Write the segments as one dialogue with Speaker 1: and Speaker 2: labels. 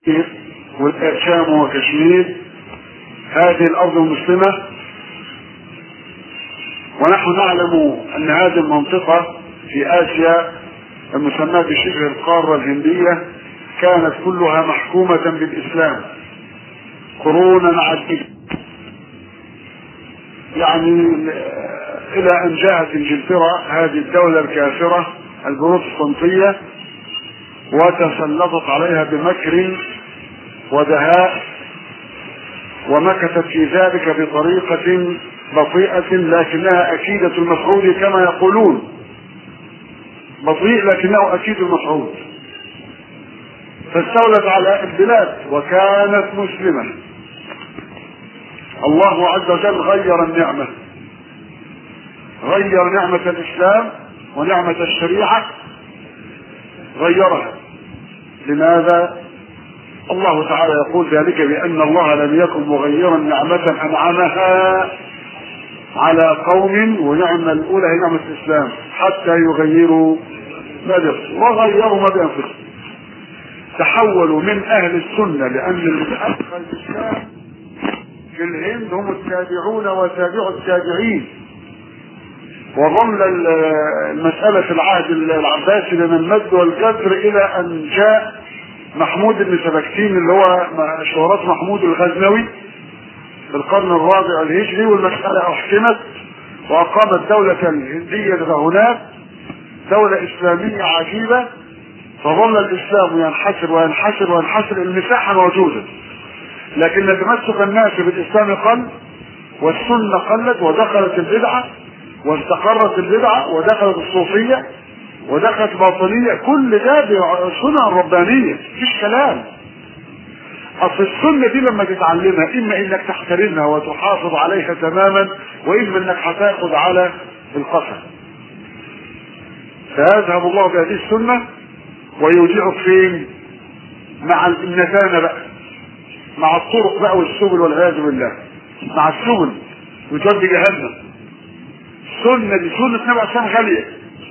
Speaker 1: والشام وكشمير هذه الارض المسلمه ونحن نعلم ان هذه المنطقه في اسيا المسماه بشبه القاره الهنديه كانت كلها محكومه بالاسلام قرونا عديده يعني الى ان جاءت انجلترا هذه الدوله الكافره البروتستانتيه وتسلطت عليها بمكر ودهاء ومكثت في ذلك بطريقة بطيئة لكنها أكيدة المفعول كما يقولون بطيء لكنه أكيد المفعول فاستولت على البلاد وكانت مسلمة الله عز وجل غير النعمة غير نعمة الإسلام ونعمة الشريعة غيرها لماذا الله تعالى يقول ذلك بأن الله لم يكن مغيرا نعمة أنعمها على قوم ونعمة الأولى هي نعمة الإسلام حتى يغيروا ما بينفسهم وغيروا ما بأنفسهم تحولوا من أهل السنة لأن المتأخر الإسلام في الهند هم التابعون وتابع التابعين وظل المسألة في العهد العباسي من المد والكسر إلى أن جاء محمود بن سبكتين اللي هو شهرات محمود الغزنوي في القرن الرابع الهجري والمسألة أحكمت وأقامت دولة الهندية هناك دولة إسلامية عجيبة فظل الإسلام ينحسر وينحسر وينحسر المساحة موجودة لكن تمسك الناس بالإسلام قل والسنة قلت ودخلت البدعة واستقرت البدعة ودخلت الصوفية ودخلت باطنية كل ده سنة ربانية مفيش كلام اصل السنة دي لما تتعلمها اما انك تحترمها وتحافظ عليها تماما واما انك هتاخد على القفا فيذهب الله بهذه السنة ويودعك فين مع النتانة بقى مع الطرق بقى والسبل والعياذ بالله مع السبل وتودي جهنم السنة دي سنة النبي عليه غالية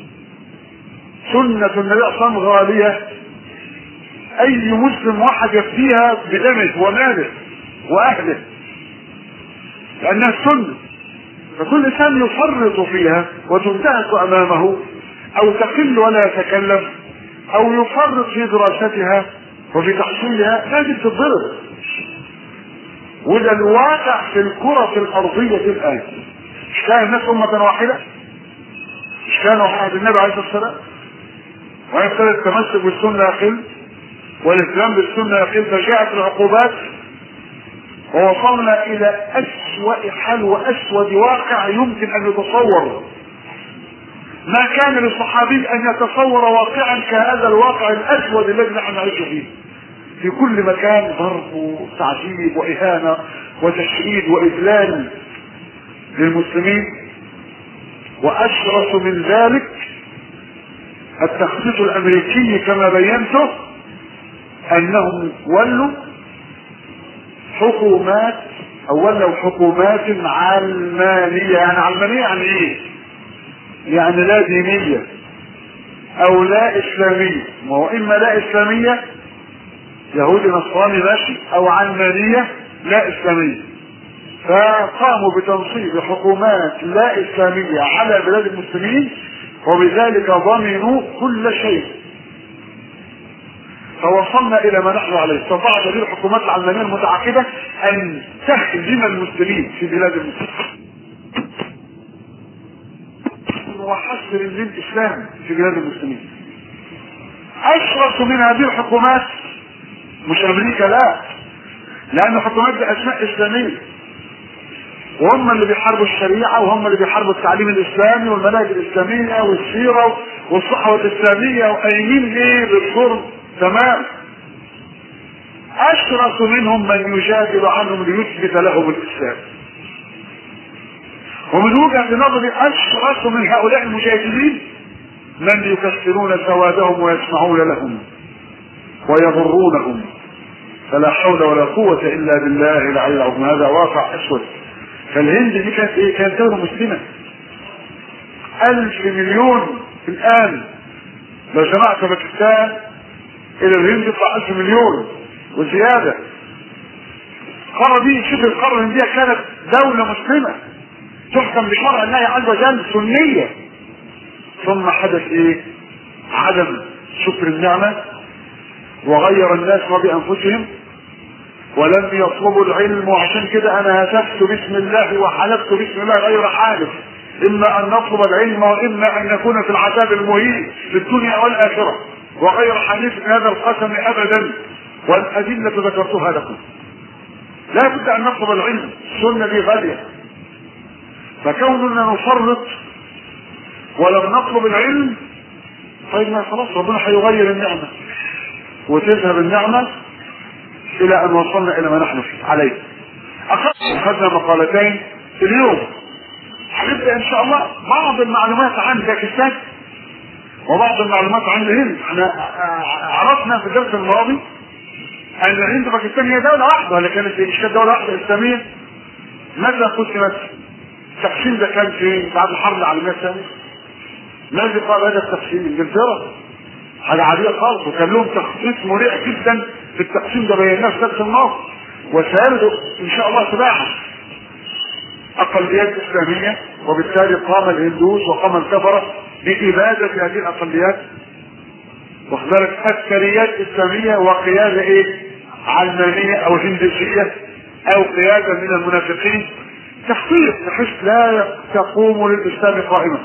Speaker 1: سنة النبي عليه غالية أي مسلم واحد يفتيها بدمه وماله وأهله لأنها السنة فكل إنسان يفرط فيها وتنتهك أمامه أو تقل ولا يتكلم أو يفرط في دراستها وفي تحصيلها لازم تتضرب وده الواقع في الكرة الأرضية الآن مش كان الناس أمة واحدة مش كانوا عهد النبي عليه الصلاة والسلام ويبتدى التمسك بالسنة يقل والإسلام بالسنة يقل فجاءت العقوبات ووصلنا إلى أسوأ حال وأسود واقع يمكن أن يتصور ما كان للصحابي أن يتصور واقعا كهذا الواقع الأسود الذي نحن نعيش فيه في كل مكان ضرب وتعذيب وإهانة وتشريد وإذلال للمسلمين وأشرس من ذلك التخطيط الأمريكي كما بينته أنهم ولوا حكومات أو ولوا حكومات علمانية يعني علمانية يعني إيه؟ يعني لا دينية أو لا إسلامية ما هو إما لا إسلامية يهودي نصراني ماشي أو علمانية لا إسلامية فقاموا بتنصيب حكومات لا إسلامية على بلاد المسلمين وبذلك ضمنوا كل شيء فوصلنا الى ما نحن عليه استطاعت هذه الحكومات العلمانيه المتعاقبه ان تهزم المسلمين في بلاد المسلمين وحصر للاسلام في بلاد المسلمين اشرس من هذه الحكومات مش امريكا لا لان الحكومات دي اسماء اسلاميه وهم اللي بيحاربوا الشريعة وهم اللي بيحاربوا التعليم الإسلامي والمناهج الإسلامية والسيرة والصحوة الإسلامية وقايمين إيه بالظلم تمام أشرس منهم من يجادل عنهم ليثبت لهم الإسلام ومن وجهة نظري أشرس من هؤلاء المجادلين من يكسرون سوادهم ويسمعون لهم ويضرونهم فلا حول ولا قوة إلا بالله العلي العظيم هذا واقع أسود فالهند دي كانت ايه؟ كانت دولة مسلمة. ألف مليون الآن لو جمعت باكستان إلى الهند يطلع ألف مليون وزياده القاره دي شبه القاره الهنديه كانت دوله مسلمه تحكم بشرع الله عز وجل سنيه ثم حدث ايه عدم شكر النعمه وغير الناس ما بانفسهم ولم يطلبوا العلم وعشان كده انا هتفت باسم الله وحلفت باسم الله غير حالف اما ان نطلب العلم واما ان نكون في العذاب المهين في الدنيا والاخره وغير حليف هذا القسم ابدا والادله ذكرتها لكم لا بد ان نطلب العلم السنه دي غاليه فكوننا نفرط ولم نطلب العلم طيب ما خلاص ربنا هيغير النعمه وتذهب النعمه الى ان وصلنا الى ما نحن فيه عليه اخذنا مقالتين اليوم هنبدا ان شاء الله بعض المعلومات عن باكستان وبعض المعلومات عن الهند احنا عرفنا في الدرس الماضي ان الهند وباكستان هي دوله واحده ولا كانت مش كانت دوله واحده اسلاميه ماذا قسمت؟ التقسيم ده كان في بعد الحرب العالميه الثانيه ماذا قال هذا التقسيم؟ انجلترا حاجه عاديه خالص وكان لهم تخطيط مريع جدا في التقسيم ده بيناه في درس الماضي وسيرد ان شاء الله تباعا اقليات اسلاميه وبالتالي قام الهندوس وقام الكفره باباده هذه الاقليات واخد بالك اكثريات اسلاميه وقياده ايه؟ علمانيه او هندوسيه او قياده من المنافقين تخطيط بحيث لا تقوم للاسلام قائما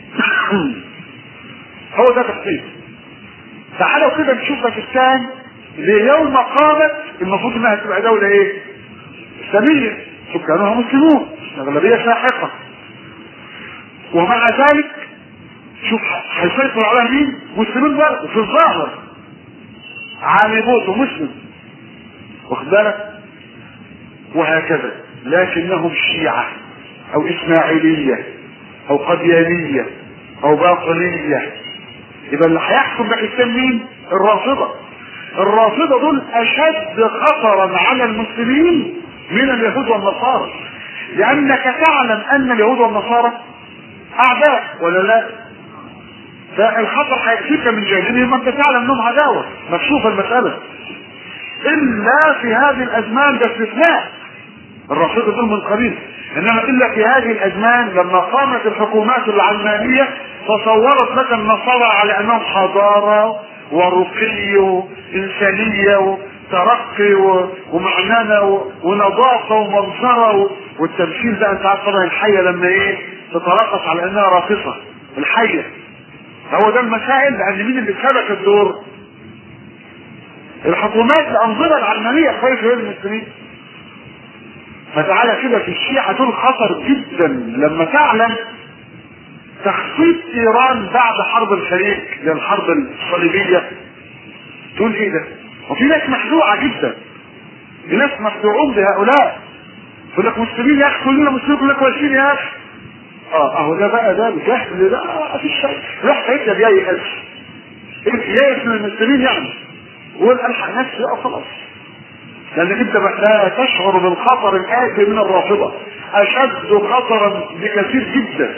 Speaker 1: هو ده تخطيط تعالوا كده نشوف باكستان ليوم قامت المفروض انها تبقى دوله ايه؟ اسلاميه سكانها مسلمون اغلبيه ساحقه ومع ذلك شوف هيسيطر عليها مين؟ مسلمين برضه في الظاهر علي بوتو مسلم واخد بالك؟ وهكذا لكنهم شيعة أو إسماعيلية أو قديانية أو باطنية يبقى اللي هيحكم باكستان مين؟ الرافضة الرافضة دول أشد خطرا على المسلمين من اليهود والنصارى لأنك تعلم أن اليهود والنصارى أعداء ولا لا؟ فالخطر هيأتيك من جانبهم أنت تعلم أنهم عداوة مكشوفة المسألة إلا في هذه الأزمان ده استثناء الرافضة دول من قبيل إنما إلا في هذه الأزمان لما قامت الحكومات العلمانية تصورت لك النصارى على أنهم حضارة ورقي وإنسانية وترقي ومعنانة ونظافة ومنظرة والتمثيل ده أنت عارف طبعا الحية لما إيه تترقص على أنها راقصة الحية هو ده المسائل لأن مين اللي سلك الدور؟ الحكومات الأنظمة العلمانية كويس غير المسلمين فتعالى كده في الشيعة دول خطر جدا لما تعلم تخطيط ايران بعد حرب الخليج للحرب الصليبيه تقول ايه ده؟ وفي ناس مخدوعه جدا في ناس مخدوعون بهؤلاء يقول لك مسلمين يا اخي كلنا مسلمين كلنا كويسين يا اخي اه اهو ده بقى ده الجهل ده ما فيش شيء راح هيك جاي يأس يأس من المسلمين يعني وقول الحق نفسي اه خلاص لانك انت لا تشعر بالخطر الاتي من الرافضه اشد خطرا بكثير جدا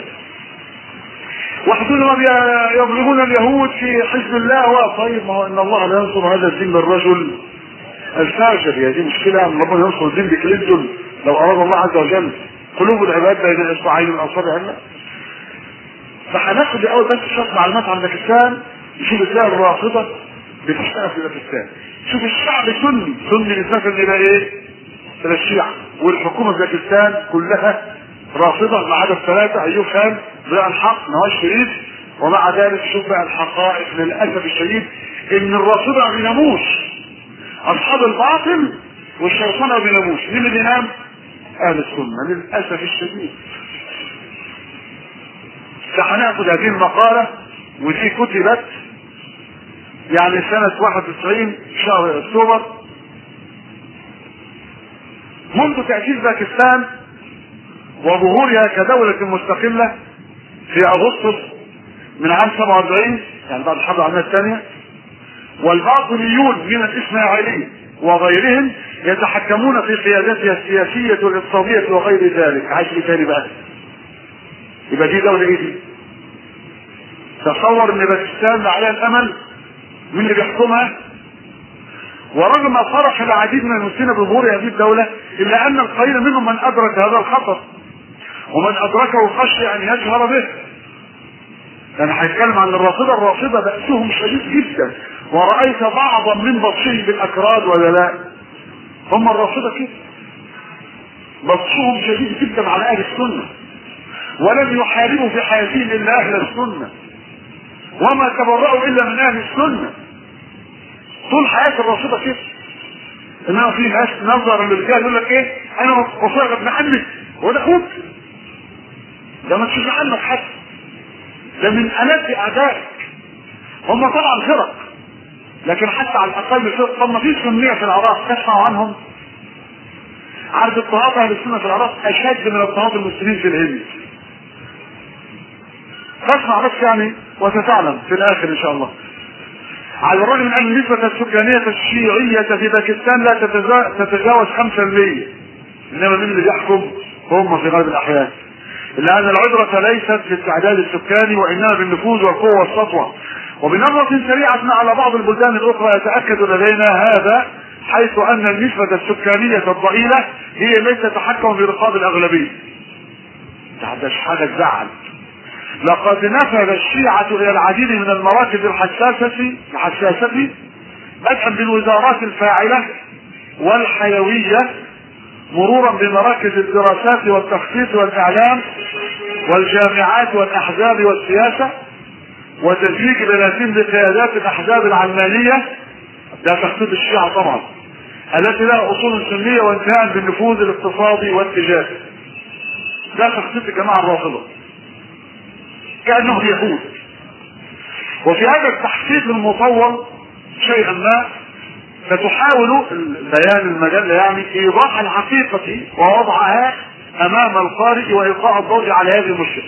Speaker 1: وحدود يضربون اليهود في حزب الله طيب ما هو ان الله لا ينصر هذا الدين بالرجل الفاجر هي دي مشكله ان ربنا ينصر الدين بكلينتون لو اراد الله عز وجل قلوب العباد بين اصبعين من اصابع الله فهناخد الاول بس شويه معلومات عن باكستان نشوف ازاي الرافضه بتشتغل في باكستان شوف الشعب سني سني نسبه الى ايه؟ الى الشيعه والحكومه في باكستان كلها رافضة ما عدا الثلاثة أيوب خان ضياء الحق نواز شريف ومع ذلك شوف بقى الحقائق للأسف الشديد إن الرافضة ما بيناموش أصحاب الباطل والشيطان ما بيناموش مين اللي بينام؟ أهل السنة للأسف الشديد فهناخد هذه المقالة ودي كتبت يعني سنة 91 شهر أكتوبر منذ تأسيس باكستان وظهورها كدولة مستقلة في أغسطس من عام 47 يعني بعد الحرب العالمية الثانية والباطنيون من الإسماعيليين وغيرهم يتحكمون في قيادتها السياسية والاقتصادية وغير ذلك عايز ايه تاني بقى يبقى دي دولة ايه دي تصور ان باكستان عليها الامل مين اللي بيحكمها ورغم فرح العديد من المسلمين بظهور هذه الدولة إلا أن القليل منهم من أدرك هذا الخطر ومن أدركه خشي أن يجهر به أنا هيتكلم عن الرافضة الرافضة بأسهم شديد جدا ورأيت بعضا من بطشهم بالأكراد ولا لا هم الرافضة كده بطشهم شديد جدا على أهل السنة ولم يحاربوا في حياتهم إلا أهل السنة وما تبرأوا إلا من أهل السنة طول حياة الرافضة كده انما في ناس نظر للرجال يقول لك ايه انا وصايا ابن عمك وده اخوك ده ما تشوف عنك حد ده من الات اعدائك هم طبعا فرق لكن حتى على الاقل فرق طب ما في سنيه في العراق تسمعوا عنهم عارف اضطهاد اهل السنه في العراق اشد من اضطهاد المسلمين في الهند فاسمع بس يعني وستعلم في الاخر ان شاء الله على الرغم من ان النسبة السكانية الشيعية في باكستان لا تتجاوز 5% انما مين اللي بيحكم هم في غالب الاحيان الا ان العبرة ليست في التعداد السكاني وانما بالنفوذ والقوة والسطوة وبنظرة سريعة على بعض البلدان الاخرى يتأكد لدينا هذا حيث ان النسبة السكانية الضئيلة هي التي تتحكم في رقاب الاغلبية ده حاجة تزعل لقد نفذ الشيعة إلى العديد من المراكز الحساسة الحساسة بدءا بالوزارات الفاعلة والحيوية مرورا بمراكز الدراسات والتخطيط والإعلام والجامعات والأحزاب والسياسة وتزويج بلاتين بقيادات الأحزاب العلمانية ده تخطيط الشيعة طبعا التي لها أصول سنية وانتهاء بالنفوذ الاقتصادي والتجاري ده تخطيط الجماعة الرافضة كأنهم يهود وفي هذا التحقيق المطول شيئا ما فتحاول بيان المجلة يعني ايضاح الحقيقة ووضعها امام القارئ والقاء الضوء على هذه المشكلة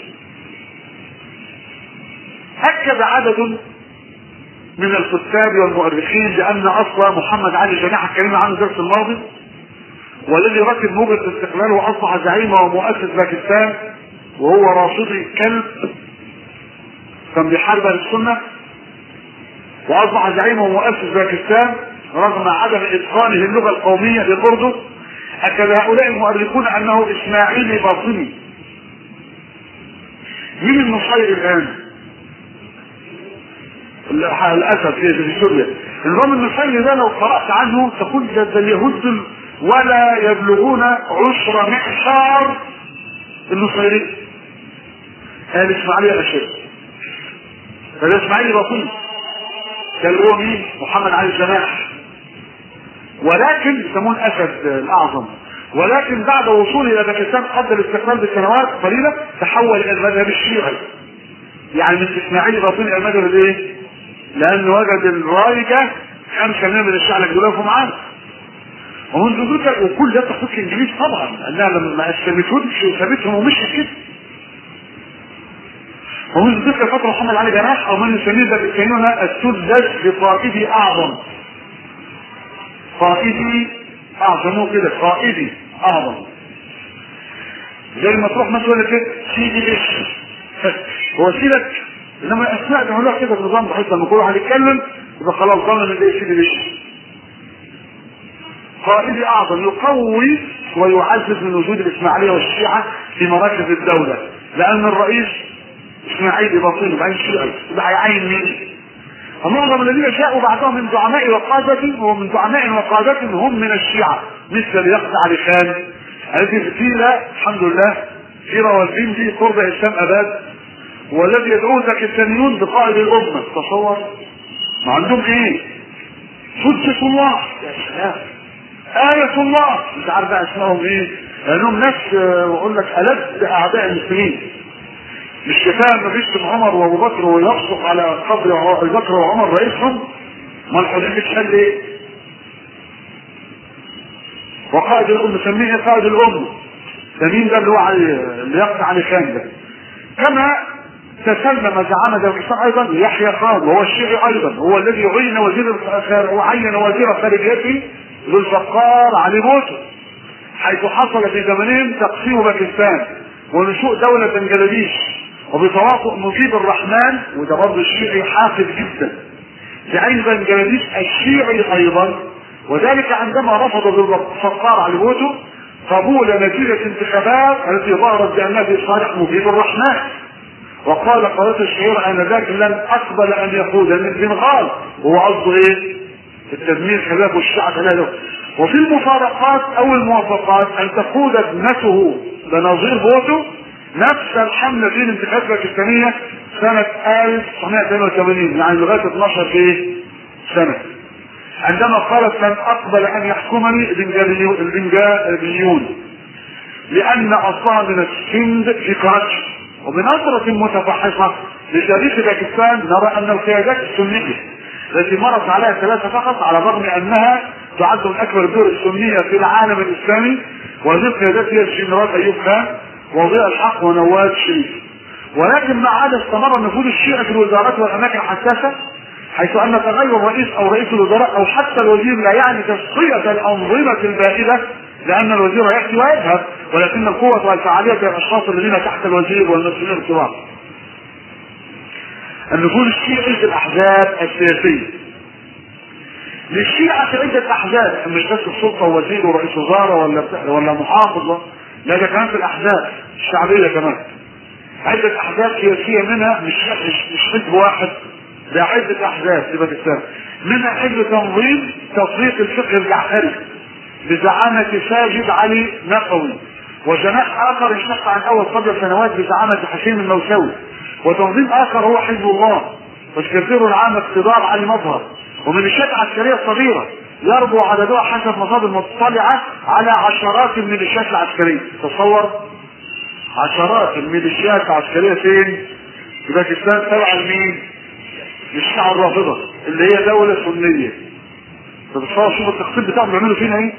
Speaker 1: اكد عدد من الكتاب والمؤرخين بان اصل محمد علي جناح اتكلمنا عنه الدرس الماضي والذي ركب موجة الاستقلال واصبح زعيم ومؤسس باكستان وهو راشدي كلب كان بيحارب السنة واصبح زعيم ومؤسس باكستان رغم عدم اتقانه اللغة القومية للاردن اكد هؤلاء المؤرخون انه اسماعيلي باطني مين النصير الان للاسف في سوريا النظام النصيري ده لو قرات عنه تقول ده, ده اليهود ولا يبلغون عشر معشار النصيري قال اسماعيلي اشد فده اسماعيلي باطني ده اللي هو مين محمد علي الجناح ولكن يسمون اسد الاعظم ولكن بعد وصوله الى باكستان قبل الاستقلال بسنوات قليله تحول الى المذهب الشيعي يعني من اسماعيل باطني الى المذهب الايه؟ لانه وجد الرايجه خمسه من الشعب الجلاف معاه ومنذ ذلك وكل ده تخطيط الانجليز طبعا لانها لما ما استلمتهمش وسابتهم ومشيت كده ومنذ تلك الفترة محمد علي جناح او من يسميه بالكلمة السدس بقائدي اعظم قائدي اعظم هو كده قائدي اعظم زي ما تروح مثلا يقول لك سيدي بيش هو سيدك انما اسماء بيعملوها كده النظام بحيث لما كل واحد يتكلم يبقى خلاص ضمن ان ده سيدي بيش قائدي اعظم يقوي ويعزز من وجود الاسماعيليه والشيعه في مراكز الدوله لان الرئيس اسماعيل باطني بعين شيعي يبقى هيعين مين؟ ومعظم الذين جاءوا بعدهم من زعماء وقادة ومن زعماء وقادة هم من الشيعة مثل اليقظ علي خان الذي قيل الحمد لله في روازين دي قرب اسلام اباد والذي يدعوه الباكستانيون بقائد الامه تصور ما عندهم ايه؟ حجة الله يا سلام آية الله انت عارف بقى اسمائهم ايه؟ لانهم ناس بقول لك ألد اعداء المسلمين مش كفايه انه بيشتم عمر وابو بكر ويبصق على قبر ابي بكر وعمر رئيسهم ما الحدود بتشل ايه؟ وقائد الام نسميه قائد الام ده مين ده اللي هو علي اللي يقطع علي خان ده كما تسلم زعامة دولة ايضا يحيى خان وهو الشيعي ايضا هو الذي عين وزير وعين وزير خارجيته ذو الفقار علي بوتو حيث حصل في زمنهم تقسيم باكستان ونشوء دولة بنجلاديش وبتواطؤ مجيب الرحمن وده برضه الشيعي حافظ جدا بعين بنجلاديش الشيعي ايضا وذلك عندما رفض بالصفار على بوته قبول نتيجة انتخابات التي ظهرت بأنها في صالح مجيب الرحمن وقال قناة الشعور آنذاك لن أقبل أن يقود من بنغال هو قصده إيه؟ التدمير خلاف والشعب له وفي المفارقات أو الموافقات أن تقود ابنته بنظير بوته نفس الحملة في الانتخابات الباكستانية سنة 1982 يعني لغاية 12 في سنة عندما قالت لن أقبل أن يحكمني البنجابيون لأن أصلها من السند في كراتش وبنظرة متفحصة لتاريخ باكستان نرى أن القيادات السنية التي مرت عليها ثلاثة فقط على الرغم أنها تعد من أكبر الدول السنية في العالم الإسلامي وهذه القيادات هي الجنرال أيوب خان وضياء الحق ونواز شريف ولكن مع هذا استمر نفوذ الشيعة في الوزارات والأماكن الحساسة حيث أن تغير رئيس أو رئيس الوزراء أو حتى الوزير لا يعني تصفية الأنظمة البائدة لأن الوزير يأتي ويذهب ولكن القوة والفعالية الأشخاص الذين تحت الوزير والمسؤولين الكبار. النفوذ الشيعي في الأحزاب السياسية. للشيعة عدة أحزاب مش بس السلطة ووزير ورئيس وزارة ولا ولا محافظ لا ده كمان في الأحزاب الشعبية كمان. عدة أحزاب سياسية منها مش مش حزب واحد ده عدة أحزاب في باكستان منها حزب تنظيم تطبيق الفقه الجعفري بزعامة ساجد علي نقوي وجناح آخر انشق عن أول قبل سنوات بزعامة حسين الموسوي وتنظيم آخر هو حزب الله والسكرتير العام اقتدار علي مظهر وميليشيات عسكرية صغيرة يربو عددها حسب مصادر مطلعة على عشرات الميليشيات العسكرية تصور عشرات الميليشيات العسكرية فين؟ في باكستان تبع لمين؟ للشيعة الرافضة اللي هي دولة سنية فبتصور شوف التخطيط بتاعهم بيعملوا فينا ايه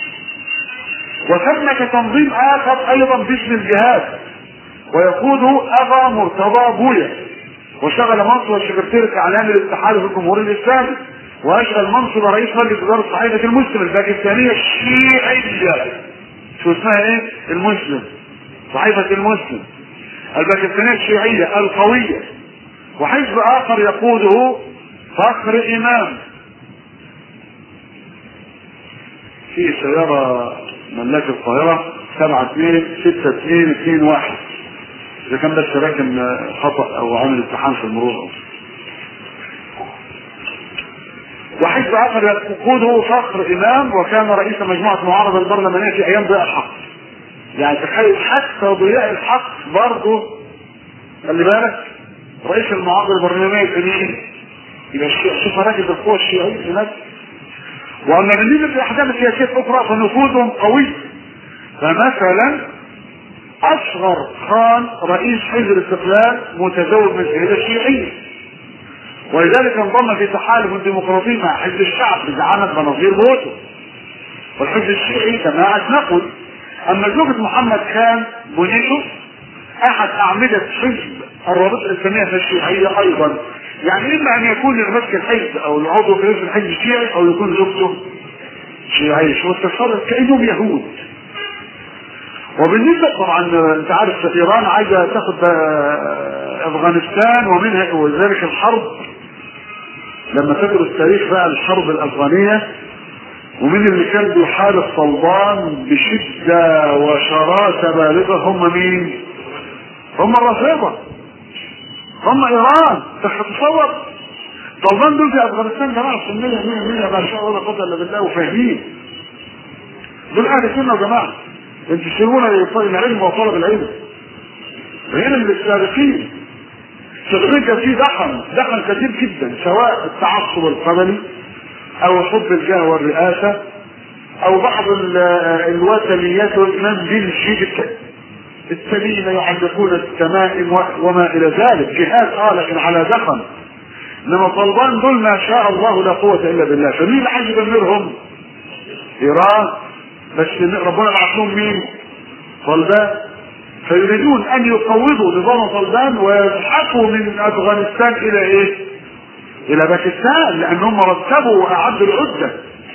Speaker 1: وثمة تنظيم اخر ايضا باسم الجهاد ويقوده ابا مرتضى بويا وشغل منصب السكرتير الاعلامي للاتحاد في الجمهوري الاسلامي واشغل منصب رئيس مجلس اداره صحيفه المسلم الباكستانيه الشيعيه شو اسمها ايه؟ المسلم صحيفه المسلم الباكستانيه الشيعيه القويه وحزب اخر يقوده فخر امام في سيارة ملاك القاهرة سبعة اثنين ستة اثنين اثنين واحد إذا كان بس راكن خطأ أو عامل امتحان في المرور أو وحزب آخر يقوده فخر إمام وكان رئيس مجموعة معارضة البرلمانية في أيام ضياء الحق. يعني تخيل حتى ضياء الحق برضه خلي بالك رئيس المعارضة البرلمانية في مين؟ يبقى شوف راكب القوة الشيعية هناك واما بالنسبه للاحزاب السياسيه الاخرى فنفوذهم قوي فمثلا اصغر خان رئيس حزب الاستقلال متزوج من سيده شيعيه ولذلك انضم في تحالف ديمقراطي مع حزب الشعب بزعامه بنظير بوته والحزب الشيعي جماعه نقل اما زوجة محمد خان بنيته احد اعمده حزب الرابطه الاسلاميه في الشيعيه ايضا يعني اما ان يكون المسك الحزب او العضو في رئيس الحزب شيعي او يكون زوجته شيعي شو التصرف كانهم يهود وبالنسبة طبعا انت عارف ايران عايزة تاخد افغانستان ومنها وذلك الحرب لما تدرس تاريخ بقى الحرب الافغانية ومن اللي كان بيحارب طلبان بشدة وشراسة بالغة هم مين؟ هم الرافضة هم ايران تتصور طلبان دول في افغانستان جماعه سنيه 100 100 ما شاء الله لا قوه الا بالله وفاهمين دول اهل سنه وجماعه ينتشرون العلم وطلب العلم غير السابقين السابقين كان فيه دخل دخل كثير جدا سواء التعصب القبلي او حب الجاه والرئاسه او بعض الوثنيات والامام دين الشيء التميم يعلقون التمائم وما الى ذلك جهاد اه لكن على دخن انما طلبان دول ما شاء الله لا قوه الا بالله فمين اللي عايز يدمرهم؟ ايران بس ربنا بعث لهم مين؟ طلبان فيريدون ان يقوضوا نظام طلبان ويزحفوا من افغانستان الى ايه؟ الى باكستان لانهم رتبوا واعدوا العده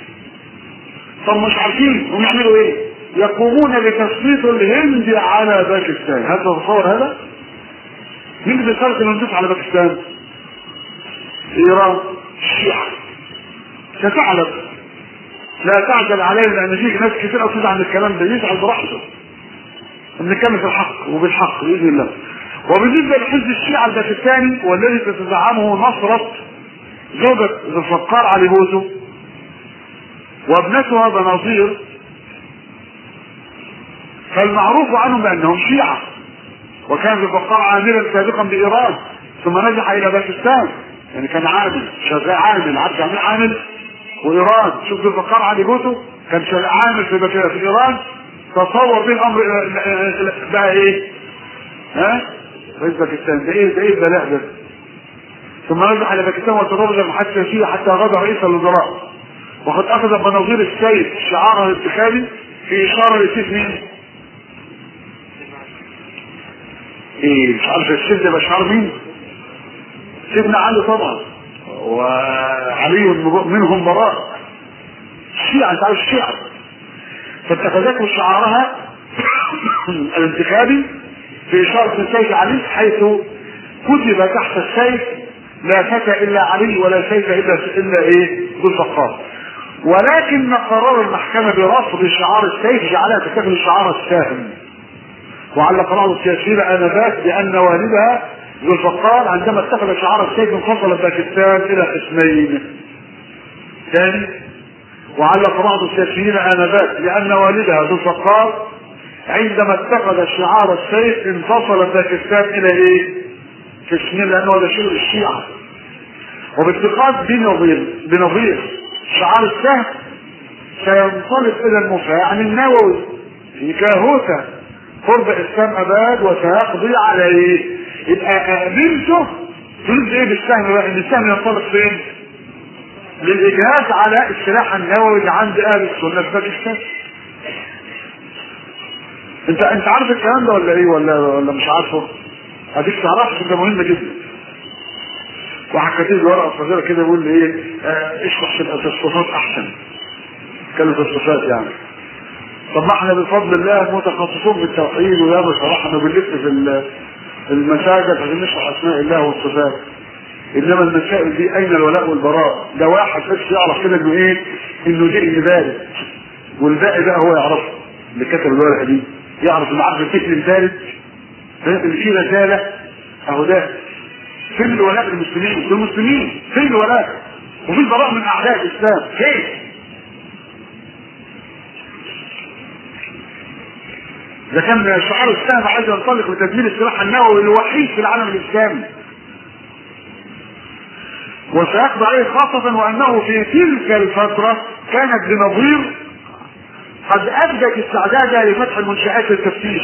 Speaker 1: طب مش عارفين هم يعملوا ايه؟ يقومون بتسليط الهند على باكستان هل تتصور هذا؟ مين اللي بيسلط الهندوس على باكستان؟ ايران الشيعة ستعلم لا تعجل علينا لان في ناس كتير قوي تزعل من الكلام ده يزعل براحته بنتكلم في الحق وبالحق باذن الله وبالنسبه لحزب الشيعه الباكستاني والذي تتزعمه نصره زوجة ذو الفقار علي بوزو وابنتها بناظير فالمعروف عنهم بانهم شيعه وكان ذو الفقار عاملا سابقا بايران ثم نجح الى باكستان يعني كان عامل شغال عامل عارف يعني عامل وايران شوف ذو الفقار علي بوزو كان شغال عامل في, بك- في ايران تصور به الامر بقى ايه؟ ها؟ رئيس باكستان ده ايه ده ايه البلاء ده؟ ثم نزح الى باكستان وتدرج حتى فيه حتى غدا رئيس الوزراء وقد اخذ بناظير السيد شعارها الانتخابي في اشاره لسيف مين؟ ايه مش عارف السيف ده يبقى شعار مين؟ سيدنا علي طبعا وعلي منهم براء الشيعة انت عارف الشيعة فاتخذته شعارها الانتخابي في اشاره السيف علي حيث كتب تحت السيف لا فتى الا علي ولا سيف الا الا ايه ذو الفقار ولكن قرار المحكمه برفض شعار السيف جعلها تتخذ شعار الساهم وعلق بعض السياسيين انذاك بان والدها ذو الفقار عندما اتخذ شعار السيف انفصل باكستان الى قسمين ثاني وعلق بعض السياسيين انذاك بان والدها ذو الفقار عندما اتخذ شعار السيف انفصل باكستان الى ايه؟ قسمين لانه هذا شيء الشيعه وباتخاذ بنظير بنظير شعار السهم سينطلق الى المفاعل النووي في كاهوتا قرب اسلام اباد وسيقضي على ايه؟ يبقى بنته تريد ايه بالسهم بقى؟ ان السهم ينطلق فين؟ للاجهاز على السلاح النووي اللي عند اهل السنه في باكستان. انت انت عارف الكلام ده ولا ايه ولا ولا مش عارفه؟ هديك تعرفش ده مهم جدا. واحد كاتب لي ورقه صغيره كده بيقول لي ايه آه، اشرح تبقى في الصفات احسن. اتكلم في الصفات يعني. طب ما احنا بفضل الله متخصصون في التوحيد وياما شرحنا بنلف في ال- في المساجد عشان نشرح اسماء الله والصفات. انما المسائل دي اين الولاء والبراء؟ ده واحد بس يعرف كده انه ايه؟ انه دي بارد. والباقي بقى هو يعرفه اللي كتب الورقه دي يعرف ان عارف الفكر الثالث اللي فيه رساله اهو ده فين الولاء للمسلمين؟ دول المسلمين فين الولاء؟ وفي البراء من اعداء الاسلام فين؟ ده كان شعار السهم عايز ينطلق لتدمير السلاح النووي الوحيد في العالم الاسلامي وسيقضي عليه خاصة وأنه في تلك الفترة كانت بنظير قد أبدت استعدادها لفتح المنشآت للتفتيش.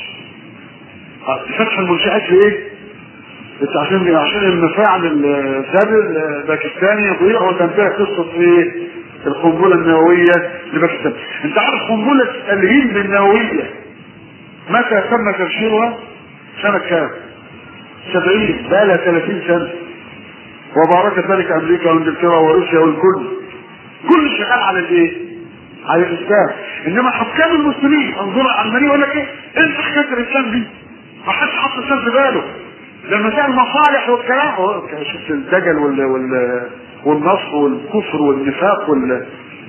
Speaker 1: فتح المنشآت في إيه؟ بس عشان عشان المفاعل الثابت الباكستاني يضيع وتنتهي قصة إيه؟ القنبلة النووية لباكستان. أنت عارف قنبلة الهند النووية متى تم تفجيرها؟ سنة كام؟ 70 بقى لها 30 سنة. وباركت ذلك امريكا وانجلترا وروسيا والكل كل شغال على الايه؟ على الاسلام انما حكام المسلمين انظروا العلمانيين يقول لك ايه؟ انت حكايه الاسلام دي ما حدش حط الاسلام في باله لما كان المصالح والكلام أهو، شفت الدجل وال وال والنصر والكفر والنفاق وال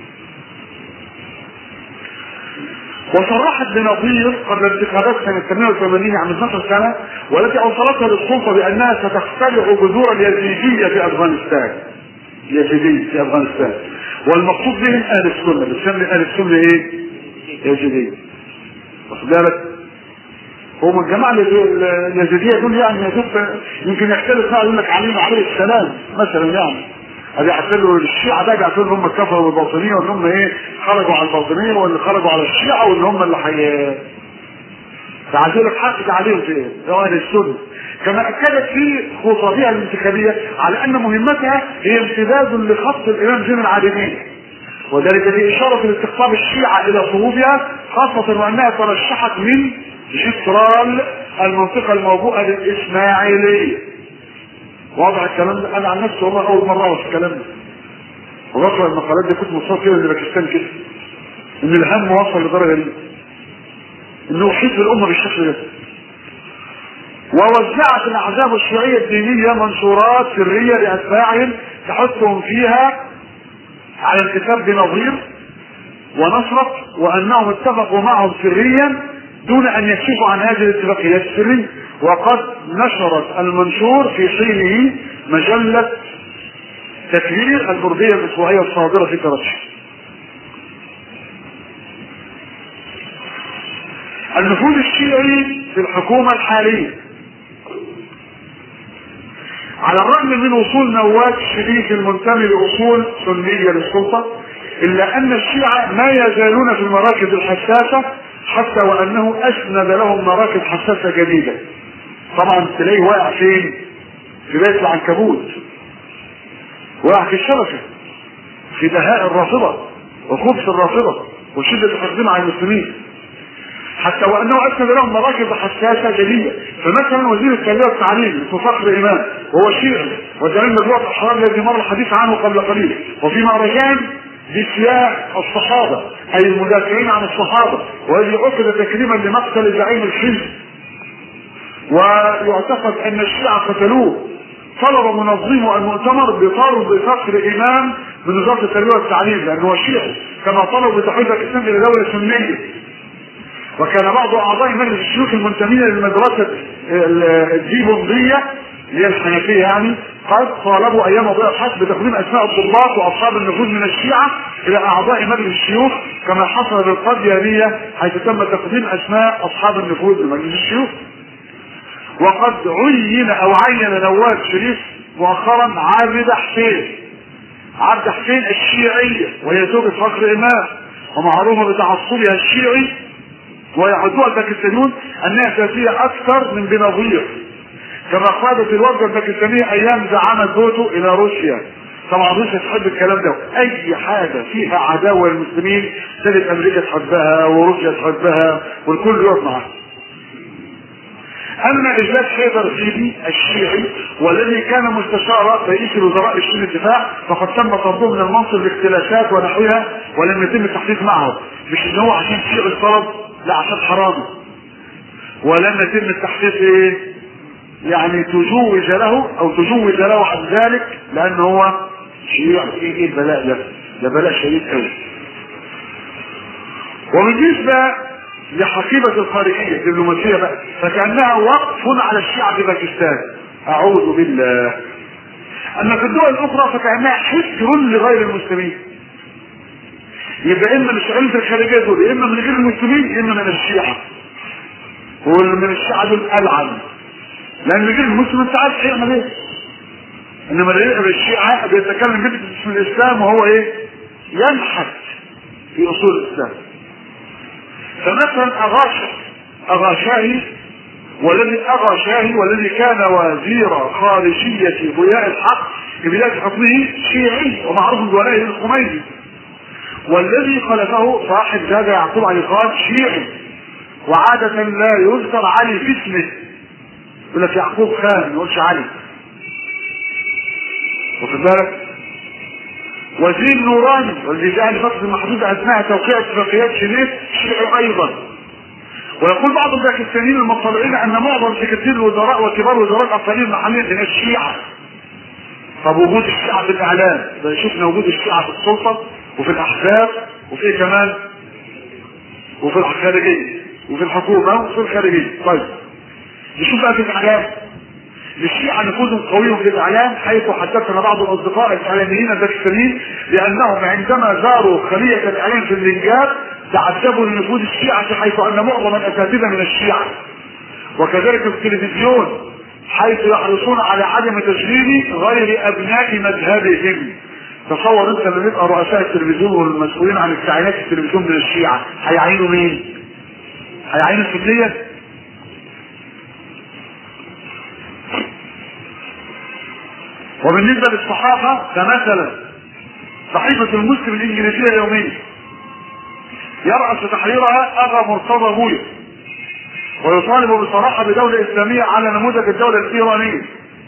Speaker 1: وصرحت بنظير قبل انتخابات سنة 88 عام 12 سنة والتي أوصلتها للسلطة بأنها ستخترع جذور اليزيدية في أفغانستان. اليزيدية في أفغانستان. والمقصود بهم أهل السنة، بتسمي أهل السنة إيه؟ يزيدية. واخد بالك؟ هم الجماعة اليزي- اليزيدية دول يعني يا دوب يمكن يختلف بقى يقول لك عليهم عليه السلام مثلا يعني. ادي يعتبروا الشيعة ده بيعتبروا هم الكفرة والباطنية وان هم ايه خرجوا على الباطنية واللي خرجوا على الشيعة وان هم اللي حي فعايزين لك حق عليهم في ايه؟ ده اهل السنة كما اكدت في خطابها الانتخابية على ان مهمتها هي امتداد لخط الامام زين العابدين وذلك بإشارة لاستقطاب الشيعة إلى صفوفها خاصة وأنها ترشحت من جترال المنطقة الموبوءة للإسماعيلية واضح الكلام ده انا عن نفسي والله اول مره اعرف الكلام ده وبقرا المقالات دي كنت مصاب كده ان باكستان كده ان الهم وصل لدرجه دي انه حزب الامه بالشكل ده ووزعت الاحزاب الشيوعيه الدينيه منشورات سريه لاتباعهم تحثهم فيها على الكتاب بنظير ونصرت وانهم اتفقوا معهم سريا دون ان يكشفوا عن هذه الاتفاقيات السريه وقد نشرت المنشور في حينه مجله تكرير البرديه الاسبوعيه الصادره في كراتشي النفوذ الشيعي في الحكومه الحاليه على الرغم من وصول نواة شريف المنتمي لاصول سنيه للسلطه الا ان الشيعه ما يزالون في المراكز الحساسه حتى وانه اسند لهم مراكز حساسه جديده طبعا تلاقيه واقع فين في بيت العنكبوت واقع في الشبكه في دهاء الرافضه وخبث الرافضه وشده التقديم على المسلمين حتى وانه اسند لهم مراكز حساسه جديده فمثلا وزير التربيه والتعليم اسمه فخر امام وهو شيعي وزعيم مجموعه الاحرار الذي مر الحديث عنه قبل قليل وفي مهرجان بسياق الصحابه اي المدافعين عن الصحابه والذي عقد تكريما لمقتل زعيم الحزب ويعتقد ان الشيعه قتلوه طلب منظمو المؤتمر بطرد فخر امام من وزاره التربيه والتعليم لانه شيعي كما طلبوا بتحويل باكستان الى دوله سنيه وكان بعض اعضاء مجلس الشيوخ المنتمين للمدرسه الديبنديه اللي هي الحنفيه يعني قد طالبوا ايام ضياء الحق بتقديم اسماء الضباط واصحاب النفوذ من الشيعه الى اعضاء مجلس الشيوخ كما حصل بالقديانيه حيث تم تقديم اسماء اصحاب النفوذ لمجلس الشيوخ وقد عين او عين نواب شريف مؤخرا عابد حسين عبد حسين الشيعية وهي زوجة فخر إمام ومعروفة بتعصبها الشيعي ويعدوها الباكستانيون أنها سياسية أكثر من بنظير كما قادت الوفد الباكستانية أيام زعامة بوتو إلى روسيا طبعا روسيا تحب الكلام ده اي حاجه فيها عداوه للمسلمين تجد امريكا تحبها وروسيا تحبها والكل يقف معاها اما اجلاس حيدر الخيبي الشيعي والذي كان مستشار رئيس الوزراء لشؤون الدفاع فقد تم طرده من المنصب لاختلاسات ونحوها ولم يتم التحقيق معه مش ان هو عشان شيعي الطلب لا عشان حرامي ولم يتم التحقيق ايه يعني تجوز له او تجوز له عن ذلك لان هو شيعي ايه البلاء ده ده بلاء شديد قوي وبالنسبه لحقيبة الخارجية الدبلوماسية بقى فكأنها وقف على الشيعة في باكستان أعوذ بالله أما في الدول الأخرى فكأنها حجر لغير المسلمين يبقى إما الشغالين في الخارجية دول إما من غير المسلمين إما من الشيعة واللي من الشيعة دول ألعن لأن غير المسلم أنت عارف هيعمل إيه إنما الشيعة بيتكلم باسم الإسلام وهو إيه؟ ينحت في أصول الإسلام فمثلا أغاش أغاشاهي والذي أغاشاهي والذي كان وزير خارجية ضياء الحق في بداية حكمه شيعي ومعروف بولائه الخميني والذي خلفه صاحب زاد يعقوب علي خان شيعي وعادة لا يذكر علي في اسمه يقول لك يعقوب خان ما يقولش علي واخد بالك وزير نوراني والذي جاء لفترة محدودة أثناء توقيع اتفاقيات جنيف شيعي أيضا ويقول بعض الباكستانيين المطلعين أن معظم سكرتير الوزراء وكبار وزراء الأقاليم المحلية من الشيعة طب وجود الشيعة في الإعلام ده شفنا وجود الشيعة في السلطة وفي الأحزاب وفي إيه كمان وفي الخارجية وفي الحكومة وفي الخارجية طيب نشوف بقى في الإعلام للشيعة نفوذ قوي في الإعلام حيث حدثنا بعض الأصدقاء الإعلاميين الباكستانيين بأنهم عندما زاروا خلية الإعلام في اللينجات تعجبوا لنفوذ الشيعة حيث أن معظم الأساتذة من الشيعة وكذلك في التلفزيون حيث يحرصون على عدم تشغيل غير أبناء مذهبهم تصور انت لما يبقى رؤساء التلفزيون والمسؤولين عن التعيينات في التلفزيون من الشيعة هيعينوا مين؟ هيعينوا السنية؟ وبالنسبة للصحافة فمثلا صحيفة المسلم الإنجليزية اليومية يرأس تحريرها أغا مرتضى بويا ويطالب بصراحة بدولة إسلامية على نموذج الدولة الإيرانية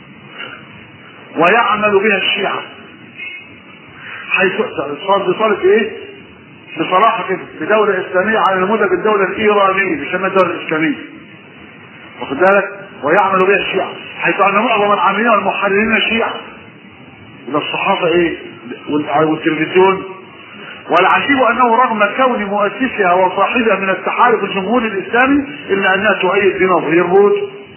Speaker 1: ويعمل بها الشيعة حيث بصالة إيه؟ بصراحة كده بدولة إسلامية على نموذج الدولة الإيرانية بيسمى الدولة الإسلامية واخد بالك؟ ويعمل بها الشيعة حيث ان معظم العاملين والمحررين شيعة يبقى الصحافة ايه والتلفزيون والعجيب انه رغم كون مؤسسها وصاحبها من التحالف الجمهوري الاسلامي الا انها تؤيد بنظير بوش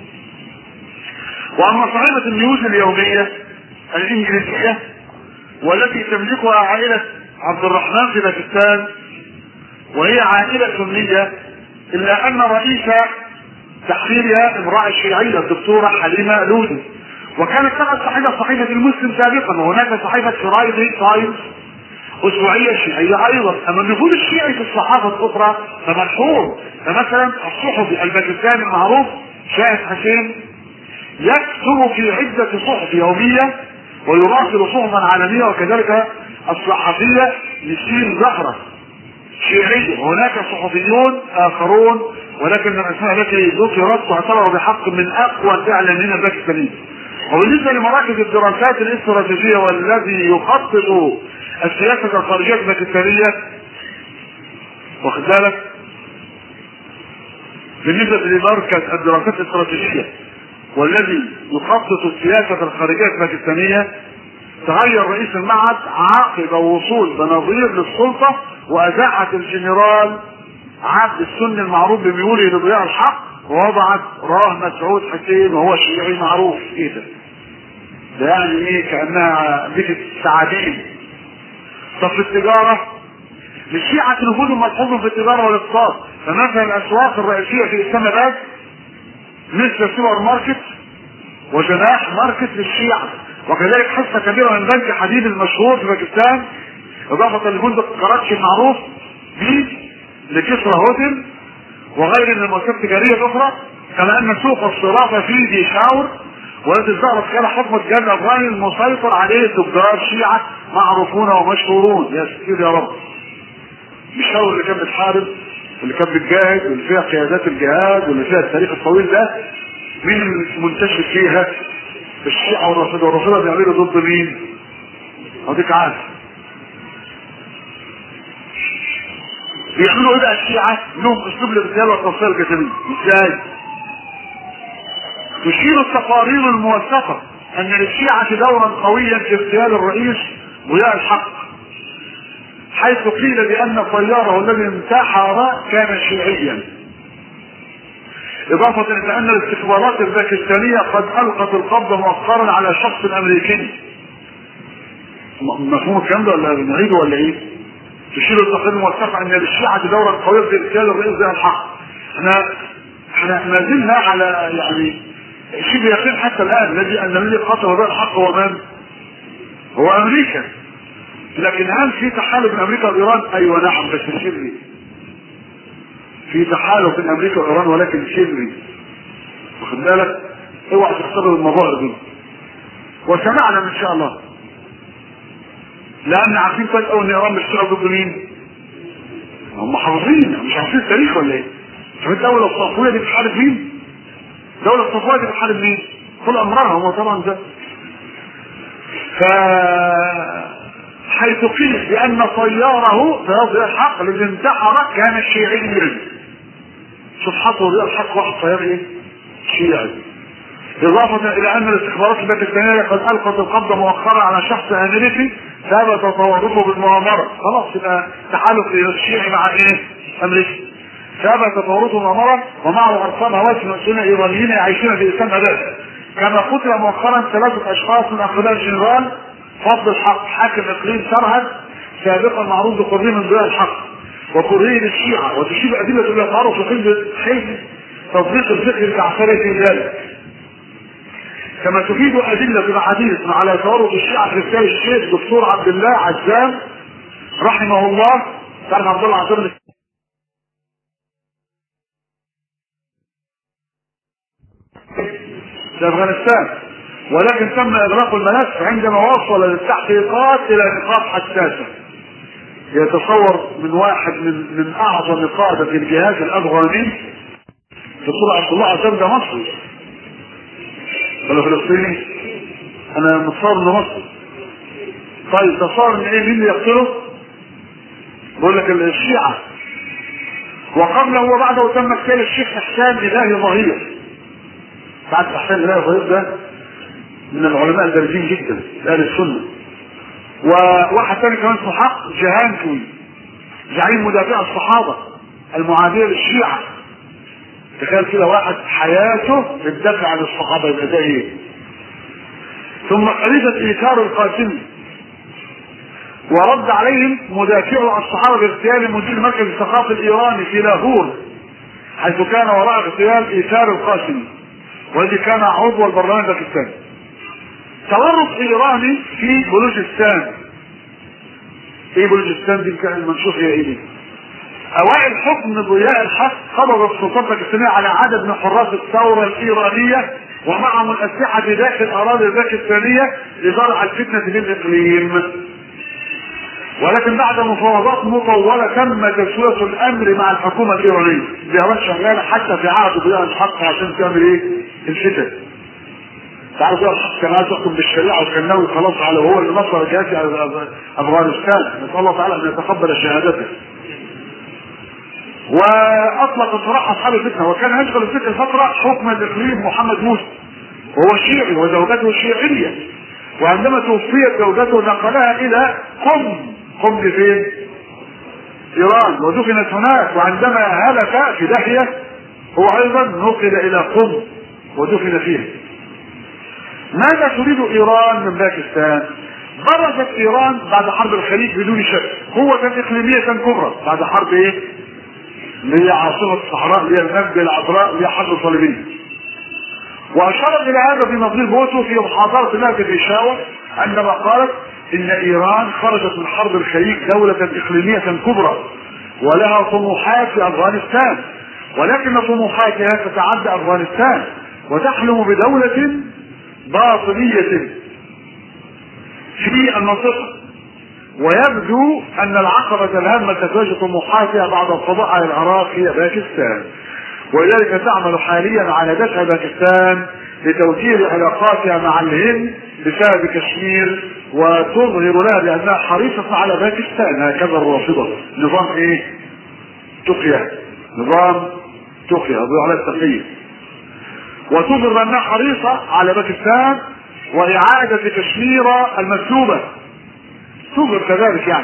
Speaker 1: واما صحيفه النيوز اليوميه الانجليزيه والتي تملكها عائله عبد الرحمن في باكستان وهي عائله سنيه الا ان رئيس تحريرها امراه شيعيه الدكتوره حليمه لودي وكانت تحت صحيفه صحيفه المسلم سابقا وهناك صحيفه فرايدي تايمز اسبوعيه شيعيه ايضا اما النفوذ الشيعي في الصحافه الاخرى فمشهور فمثلا الصحفي الباكستاني المعروف شاهد حسين يكتب في عده صحف يوميه ويراسل صحفا عالميه وكذلك الصحفيه نسين زهره شيعيه وهناك صحفيون اخرون ولكن الاسماء التي ذكرت تعتبر بحق من اقوى الاعلاميين الباكستانيين وبالنسبه لمراكز الدراسات الاستراتيجيه والذي يخطط السياسه الخارجيه الباكستانيه واخد بالك بالنسبه لمركز الدراسات الاستراتيجيه والذي يخطط السياسه الخارجيه الباكستانيه تغير رئيس المعهد عقب وصول بناظير للسلطه واذاعت الجنرال عبد السني المعروف بميوله لضياع الحق ووضعت راه مسعود حسين وهو شيعي معروف ايه ده؟ ده يعني ايه كانها بيت السعادين طب في التجاره للشيعة نفوذهم ملحوظ في التجاره والاقتصاد فمثلا الاسواق الرئيسيه في اسلام اباد مثل السوبر ماركت وجناح ماركت للشيعة وكذلك حصه كبيره من بنك حديد المشهور في باكستان اضافه لفندق كراتشي المعروف به لكسرى هوتل وغير من المؤسسات التجاريه الاخرى كما ان سوق الصرافه في ديشاور والتي ظهرت خلال حكم الجنة الافغاني المسيطر عليه تجار شيعة معروفون ومشهورون يا ستير يا رب ديشاور اللي كان بتحارب واللي كان بتجاهد واللي فيها قيادات الجهاد واللي فيها التاريخ الطويل ده مين المنتشر فيها؟ الشيعة والرافضة والرافضة بيعملوا ضد مين؟ اديك عارف بيعملوا ايه بقى الشيعة؟ لهم اسلوب الارتجال والتصفية الجسدية، ازاي؟ تشير التقارير الموثقة ان للشيعة دورا قويا في اغتيال الرئيس ضياء الحق حيث قيل بان طياره الذي انتحر كان شيعيا اضافة الى ان الاستخبارات الباكستانية قد القت القبض مؤخرا على شخص امريكي مفهوم الكلام ده ولا نعيده ولا ايه؟ تشير التقارير الموثقة ان للشيعة دورا قويا في اغتيال الرئيس ضياء الحق احنا احنا ما زلنا على يعني شبه يقين حتى الان الذي ان الذي قتل ضياء الحق هو من؟ هو امريكا لكن هل في تحالف بين امريكا وايران؟ ايوه نعم بس سري في تحالف بين امريكا وايران ولكن سري واخد بالك؟ اوعى تختبر المظاهر دي وسمعنا ان شاء الله لان عارفين كويس قوي ان ايران بتشتغل ضد مين؟ هم حافظين مش عارفين التاريخ ولا ايه؟ طب الدولة الصفوية دي بتحارب مين؟ الدولة الصفوية دي بتحارب مين؟ طول عمرها هم طبعا ده ف حيث قيل بأن طياره في الحق الذي انتحر كان شيعيا شوف حطوا ضياء الحق واحد طيار ايه؟ شيعي إضافة إلى أن الاستخبارات الباكستانية قد ألقت القبض مؤخرا على شخص أمريكي ثبت تورطه بالمؤامرة خلاص يبقى تحالف الشيعي مع إيه؟ أمريكا ثبت تورطه بالمؤامرة ومعه أرقام هواتف مسؤولين إيرانيين يعيشون في إسلام أباد كما قتل مؤخرا ثلاثة أشخاص من أقدام الجنرال فضل الحق حاكم إقليم سرهد سابقا معروف بقريه من ضياء الحق وقريه للشيعة وتشير أدلة إلى تعرف حزب حزب تطبيق الفقه الجعفري في ذلك كما تفيد أدلة الحديث على تورط الشيعة في رسالة الشيخ دكتور عبد الله عزام رحمه الله تعرف عبد الله عزام في أفغانستان ولكن تم إغلاق الملف عندما وصل التحقيقات إلى نقاط حساسة يتصور من واحد من من أعظم قادة الجهاز الأفغاني دكتور عبد الله عزام ده مصري ولا فلسطيني انا متصور انه مصري طيب تصور ان ايه مين اللي يقتله بقول لك الشيعة وقبله وبعده تم اغتيال الشيخ احسان الهي ظهير بعد احسان الهي ظهير ده من العلماء البارزين جدا اهل السنه وواحد ثاني كمان اسمه حق جهانكوي زعيم مدافع الصحابة المعادية للشيعة تخيل كده واحد حياته بتدافع عن الصحابة يبقى ده ايه ثم خليفة إيثار القاسمي ورد عليهم مدافع الصحابة باغتيال مدير مركز الثقافة الإيراني في لاهور حيث كان وراء اغتيال إيثار القاسمي والذي كان عضو البرلمان الباكستاني تورط إيراني في بلوچستان ايه بلوچستان دي كان المنشور هي ايه دي؟ اوائل حكم ضياء الحق قبض السلطات الباكستانية على عدد من حراس الثورة الإيرانية ومعهم الأسلحة في داخل الأراضي الباكستانية لزرع الفتنة في الإقليم. ولكن بعد مفاوضات مطولة تم تسوية الأمر مع الحكومة الإيرانية. دي شغالة حتى في عهد ضياء الحق عشان تعمل إيه؟ الفتن. تعرف ضياء الحق كان عايز يحكم بالشريعة وكان ناوي خلاص على وهو اللي نصر جهاتي على أفغانستان. نسأل الله تعالى أن يتقبل شهادته. واطلق صراحة اصحاب الفتنه وكان يشغل في تلك الفتره حكم الاقليم محمد موسى وهو شيعي وزوجته شيعيه وعندما توفيت زوجته نقلها الى قم قم دي فين؟ ايران ودفنت هناك وعندما هلك في داهيه هو ايضا نقل الى قم ودفن فيها ماذا تريد ايران من باكستان؟ برزت ايران بعد حرب الخليج بدون شك قوة اقليمية كبرى بعد حرب ايه؟ اللي هي عاصمة الصحراء اللي هي المسجد العذراء اللي هي حرب الصليبيين. وأشارت إلى هذا في نظير بوتو في محاضرة لها في بيشاور عندما قالت إن إيران خرجت من حرب الخليج دولة إقليمية كبرى ولها طموحات في أفغانستان ولكن طموحاتها تتعدى أفغانستان وتحلم بدولة باطنية في المنطقة ويبدو ان العقبة الهامة تتواجه طموحاتها بعد القضاء على العراق هي باكستان ولذلك تعمل حاليا على دفع باكستان لتوجيه علاقاتها مع الهند بسبب كشمير وتظهر لها بانها حريصة على باكستان هكذا الرافضة نظام ايه؟ تقيا نظام تقيا على التقية وتظهر بانها حريصة على باكستان واعادة كشمير المسلوبة تظهر كذلك يعني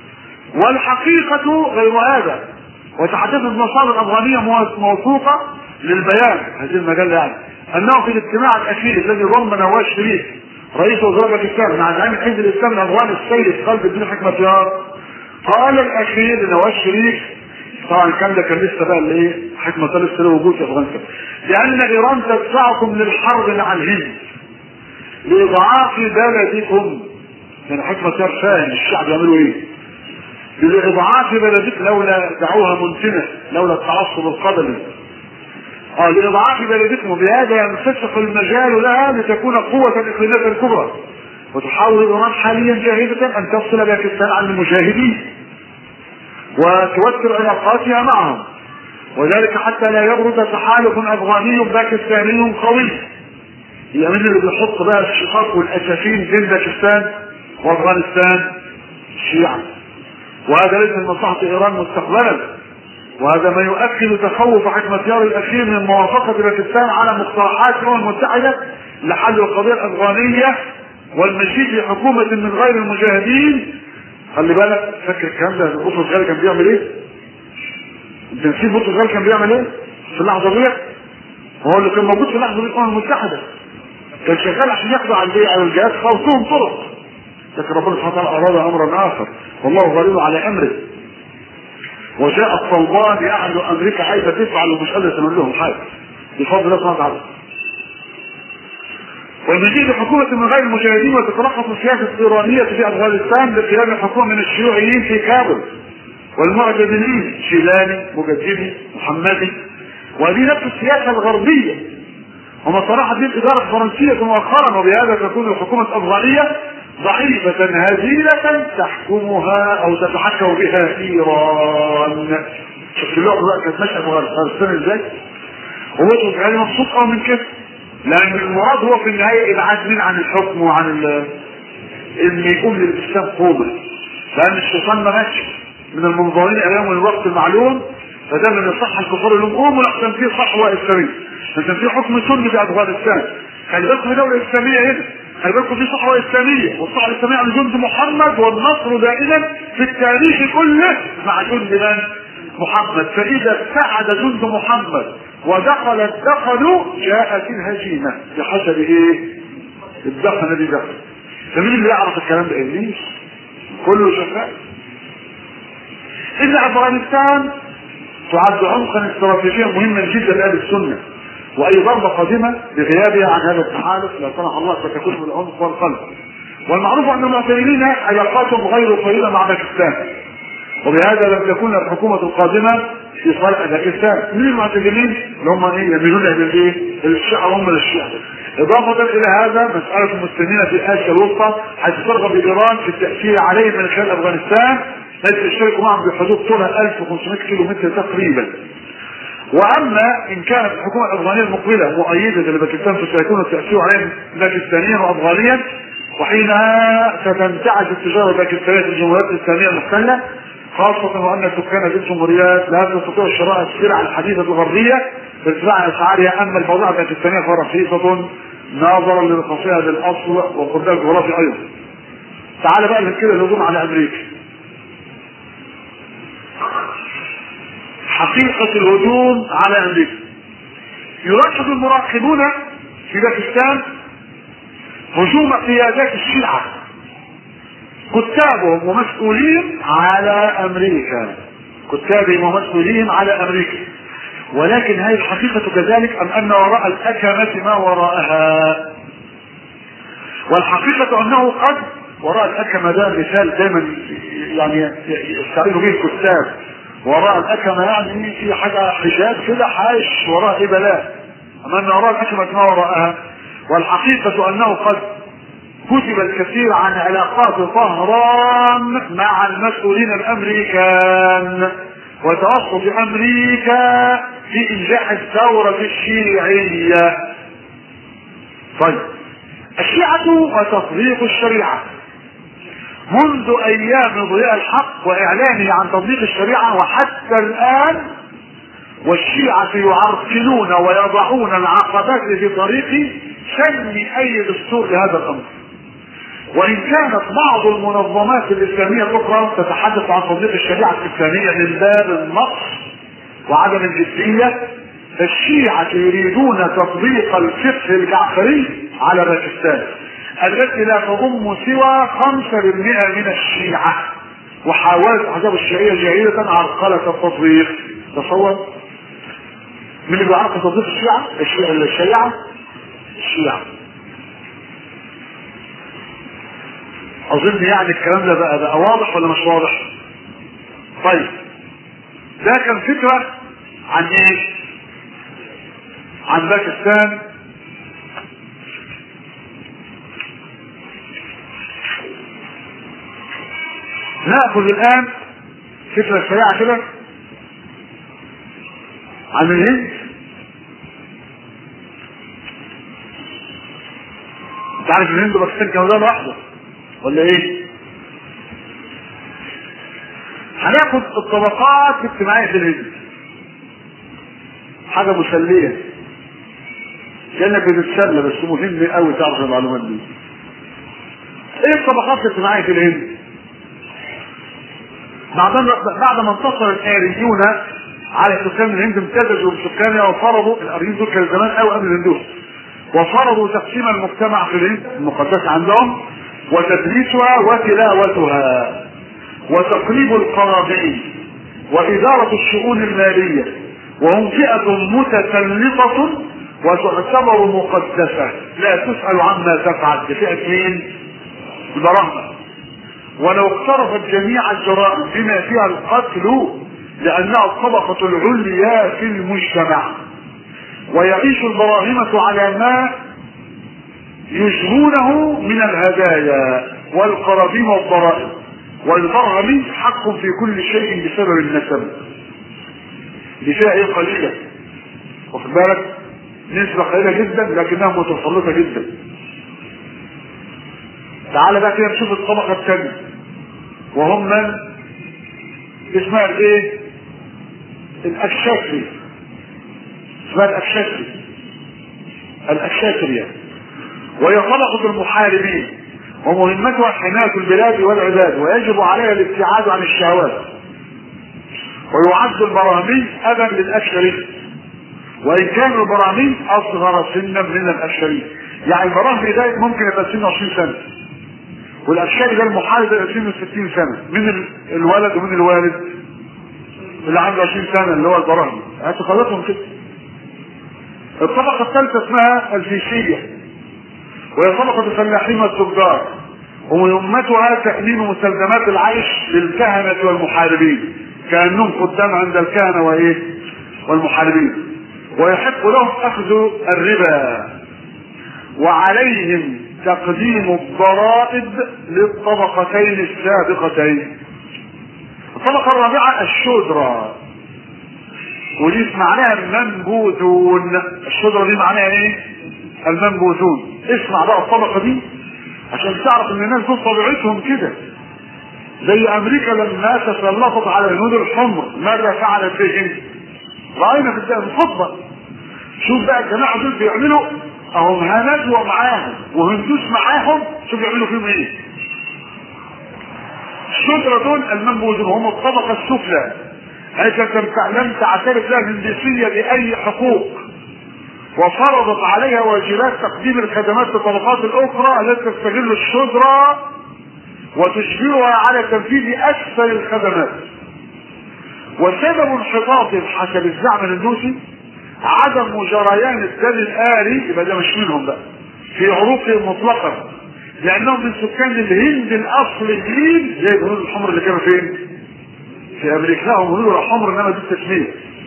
Speaker 1: والحقيقة غير هذا وتحدثت مصادر أفغانية موثوقة للبيان هذه المجلة يعني أنه في الاجتماع الأخير الذي ضم نواز شريف رئيس وزراء باكستان مع زعيم حزب الإسلام الأفغاني السيد قلب الدين حكمة يار قال الأخير لنواز شريف طبعا كان ده كان لسه بقى الايه حكمة لسه له وجود في افغانستان لان ايران تدفعكم للحرب مع الهند لاضعاف بلدكم يعني حكمة صار فاهم الشعب يعملوا ايه لإضعاف بلدك لولا دعوها منتنة لولا التعصب القبلي اه لإضعاف بلدكم وبهذا ينفسخ المجال لها لتكون قوة إقليمية كبرى وتحاول إيران حاليا جاهزة أن تفصل باكستان عن المجاهدين وتوتر علاقاتها معهم وذلك حتى لا يبرز تحالف أفغاني باكستاني قوي هي من اللي بيحط بقى الشقاق والأسفين بين باكستان وافغانستان شيعة وهذا ليس من مصلحة ايران مستقبلا وهذا ما يؤكد تخوف حكمة يار الاخير من موافقة باكستان على مقترحات الامم المتحدة لحل القضية الافغانية والمشي في حكومة من غير المجاهدين خلي بالك فاكر الكلام ده بطرس غالي كان بيعمل ايه؟ انت نسيت بطرس غالي كان بيعمل ايه؟ في اللحظة دي هو اللي كان موجود في اللحظة دي الامم المتحدة كان شغال عشان يقضي على على الجهات خوفهم طرق لكن ربنا سبحانه وتعالى اراد امرا اخر والله غالب على امره وجاء الطلبان يعد امريكا عايزه تفعل ومش قادره تعمل لهم حاجه بفضل الله سبحانه وتعالى والمزيد حكومة من غير المجاهدين وتتلخص السياسة الإيرانية في أفغانستان بقيام الحكومة من الشيوعيين في كابل والمعتدلين شيلاني مجددي محمدي وهذه نفس السياسة الغربية وما صرحت به الإدارة الفرنسية مؤخرا وبهذا تكون الحكومة الأفغانية ضعيفة هزيلة تحكمها أو تتحكم بها إيران شفت اللعبة بقى كانت ماشية أفغانستان إزاي؟ هو يعني مبسوط قوي من كده لأن المراد هو في النهاية إبعاد مين عن الحكم وعن ال إن يكون للإسلام قوة لأن الشيطان ما ماتش من المنظرين أيام الوقت المعلوم فده من الصح الكفار لهم قوموا لأحسن فيه صحوة إسلامية عشان في حكم سني في أفغانستان خلي بالكم دولة إسلامية هنا خلي بالكم في صحوة إسلامية والصحوة الإسلامية عن جند محمد والنصر دائما في التاريخ كله مع جند من؟ محمد فإذا ابتعد جند محمد ودخل الدخل جاءت الهزيمة بحسب إيه؟ الدخل الذي دخل فمين اللي يعرف الكلام ده إبليس؟ كله شفاء إن أفغانستان تعد عمقا استراتيجيا مهما جدا لأهل السنة واي ضربة قادمة بغيابها عن هذا التحالف لا سمح الله ستكون في العنق والقلب والمعروف ان المعتدلين علاقاتهم غير طيبة مع باكستان وبهذا لم تكون الحكومة القادمة في صالح باكستان من المعتدلين اللي هم ايه يميلون الى الايه؟ الشيعة هم للشيعة إضافة إلى هذا مسألة المسلمين في آسيا الوسطى حيث ترغب إيران في التأثير عليهم من خلال أفغانستان التي تشترك معهم بحدود طولها 1500 كيلو متر تقريبا واما ان كانت الحكومه الافغانيه المقبله مؤيده لباكستان فسيكون التاثير عليهم باكستانيا وافغانيا وحينها ستنتعش التجاره الباكستانيه في الجمهوريات الاسلاميه المحتله خاصة وأن سكان الجمهوريات لا تستطيع شراء السلع الحديثة الغربية بارتفاع أسعارها أما البضائع الباكستانية فرخيصة ناظرا لرخصها للأصل وقدرها الجغرافي أيضا. تعال بقى نتكلم الهجوم على أمريكا. حقيقة الهجوم على أمريكا يرشد المراقبون في باكستان هجوم قيادات الشيعة كتابهم ومسؤولين على أمريكا كتابهم ومسؤولين على أمريكا ولكن هذه الحقيقة كذلك أم أن وراء الأكمة ما وراءها والحقيقة أنه قد وراء الأكمة ده مثال دائما يعني يستعين به الكتاب وراء الأكمة يعني في حاجة حجاب كده حاش وراء إيه بلاء أما أن وراء الأكمة ما وراءها والحقيقة أنه قد كتب الكثير عن علاقات طهران مع المسؤولين الأمريكان وتوسط أمريكا في إنجاح الثورة الشيعية طيب الشيعة وتطبيق الشريعة منذ ايام ضياء الحق واعلانه عن تطبيق الشريعه وحتى الان والشيعة يعرقلون ويضعون العقبات في طريق سن اي دستور لهذا الامر. وان كانت بعض المنظمات الاسلاميه الاخرى تتحدث عن تطبيق الشريعه الاسلاميه من باب النقص وعدم الجديه فالشيعة يريدون تطبيق الفقه الجعفري على باكستان التي لا تضم سوى خمسة بالمئة من الشيعة وحاولت أحزاب الشيعية جاهلة عرقلة التطبيق تصور من اللي بيعرقل تطبيق الشيعة الشيعة الشيعة الشيعة أظن يعني الكلام ده بقى بقى واضح ولا مش واضح؟ طيب ده كان فكرة عن ايه؟ عن باكستان ناخذ الان فكره سريعه كده عن الهند انت عارف الهند وباكستان كانوا دوله واحده ولا ايه؟ هناخد الطبقات الاجتماعيه في الهند حاجه مسليه كانك بتتسلى بس مهم قوي تعرف المعلومات دي ايه الطبقات الاجتماعيه في الهند؟ بعد بعد ما انتصر الاريون على سكان الهند امتزجوا بسكانها وفرضوا الاريون دول كانوا زمان قوي قبل الهندوس وفرضوا تقسيم المجتمع في الهند المقدسه عندهم وتدريسها وتلاوتها وتقريب القرابين وإدارة الشؤون المالية وهم فئة متسلطة وتعتبر مقدسة لا تسأل عما تفعل بفئة مين؟ البراهمة ولو اقترفت جميع الجرائم بما فيها القتل لأنها الطبقة العليا في المجتمع ويعيش البراهمة على ما يجرونه من الهدايا والقرابين والضرائب والبرهم حق في كل شيء بسبب النسب دي فيها ايه قليلة واخد بالك نسبة قليلة جدا لكنها متسلطة جدا تعال بقى كده نشوف الطبقة الثانية وهم من اسمها الايه الاكشافري اسمها الاكشافري الاكشافرية وهي طبقة المحاربين ومهمتها حماية البلاد والعباد ويجب عليها الابتعاد عن الشهوات ويعد البراهمي أبا للأشري وإن كان البراهمي أصغر سنا من الأشري يعني البراهمي ده ممكن يبقى سنه 20 سنة والأشري ده المحارب يبقى سنه 60 سنة من الولد ومن الوالد اللي عنده 20 سنة اللي هو البراهمي اعتقاداتهم كده الطبقة الثالثة اسمها الفيشية وهي طبقة الفلاحين والتجار ومهمتها تأمين مستلزمات العيش للكهنة والمحاربين كأنهم خدام عند الكهنة وإيه والمحاربين ويحق لهم أخذ الربا وعليهم تقديم الضرائب للطبقتين السابقتين الطبقة الرابعة الشودرة ودي معناها المنبوذون الشودرة دي معناها ايه المنبوذون اسمع بقى الطبقة دي عشان تعرف ان الناس دول طبيعتهم كده زي امريكا لما تسلطت على الهنود الحمر ماذا فعلت بهم راينا في الفضة شوف بقى الجماعة دول بيعملوا اهم هندوة معاهم وهندوس معاهم شوف بيعملوا فيهم ايه الشجرة دول المنبوذون هم الطبقة السفلى هيك لم تعترف لها الهندسية بأي حقوق وفرضت عليها واجبات تقديم الخدمات للطبقات الأخرى التي تستغل الشجرة وتجبرها على تنفيذ أكثر الخدمات وسبب انحطاطهم حسب الزعم الهندوسي عدم جريان الدم الآلي يبقى ده مش منهم بقى في عروقهم مطلقا لأنهم من سكان الهند الأصليين زي الهنود الحمر اللي كانوا فين؟ في أمريكا لهم هنود الحمر إنما دي التسمية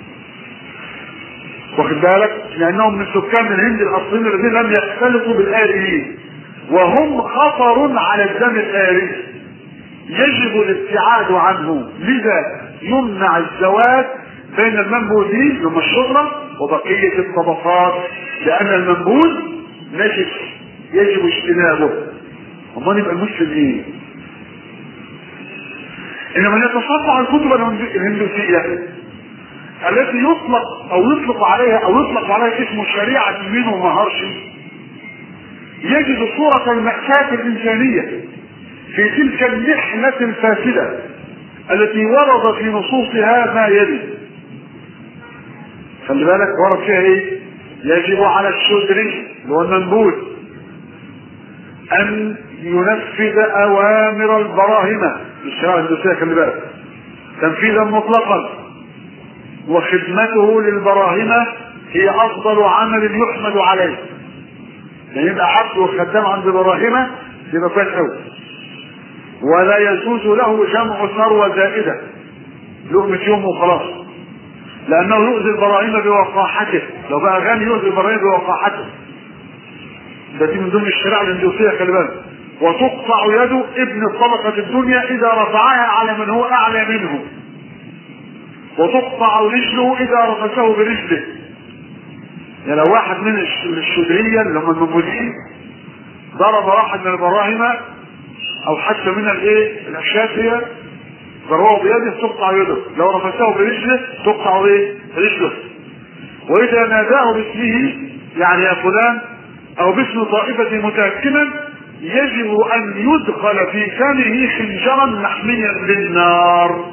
Speaker 1: واخد بالك لانهم من سكان الهند الاصليين الذين لم يختلطوا بالآليين وهم خطر على الدم الآلي يجب الابتعاد عنه لذا يمنع الزواج بين المنبوذين هم الشهرة وبقية الطبقات لأن المنبوذ نجس يجب اجتنابه أما يبقى المسلم ايه؟ إنما يتصفح الكتب الهندوسية التي يطلق او يطلق عليها او يطلق عليها اسم شريعة منه مهرشي يجد صورة المأساة الإنسانية في تلك المحنة الفاسدة التي ورد في نصوصها ما يلي خلي بالك ورد فيها ايه يجب على الشدري اللي هو المنبوذ ان ينفذ اوامر البراهمة الشريعة الهندوسية خلي بالك تنفيذا مطلقا وخدمته للبراهمة هي افضل عمل يحمد عليه يعني يبقى عبد وخدام عند البراهمة يبقى كويس قوي ولا يجوز له جمع ثروة زائدة لقمة يوم وخلاص لأنه يؤذي البراهمة بوقاحته لو بقى غني يؤذي البراهمة بوقاحته ده دي من ضمن الشريعة الهندوسية خلي بالك وتقطع يد ابن الطبقة الدنيا إذا رفعها على من هو أعلى منه وتقطع رجله إذا رفسه برجله يعني لو واحد من الشدرية اللي هم المنبوذين ضرب واحد من البراهمة او حتى من الايه الاشافية ضربه بيده تقطع يده لو رفسه برجله تقطع ايه رجله واذا ناداه باسمه يعني يا فلان او باسم طائفة متأكدا يجب ان يدخل في فمه خنجرا محميا بالنار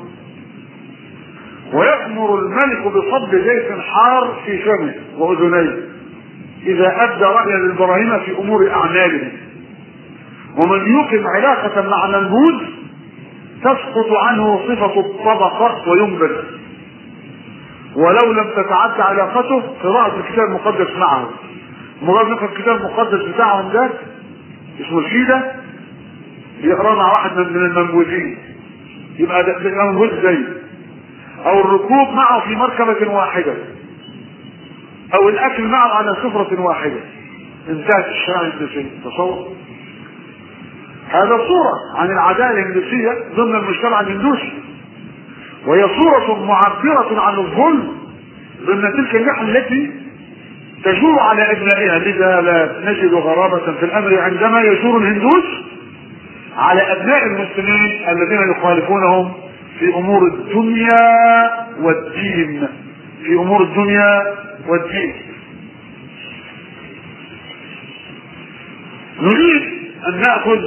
Speaker 1: ويأمر الملك بصب زيت حار في فمه واذنيه اذا ادى رأيا للبراهيم في امور اعماله ومن يقم علاقة مع منبوذ تسقط عنه صفة الطبقة وينبذ ولو لم تتعدى علاقته قراءة الكتاب المقدس معه مجرد نقرا الكتاب المقدس بتاعهم ده اسمه الفيدة يقرا مع واحد من المنبوذين يبقى ده, ده منبوذ زي او الركوب معه في مركبة واحدة او الاكل معه على سفرة واحدة انتهت الشريعة الهندوسية تصور هذا صورة عن العدالة الهندوسية ضمن المجتمع الهندوسي وهي صورة معبرة عن الظلم ضمن تلك النحل التي تجور على ابنائها لذا لا نجد غرابة في الامر عندما يجور الهندوس على ابناء المسلمين الذين يخالفونهم في امور الدنيا والدين في امور الدنيا والدين نريد ان ناخذ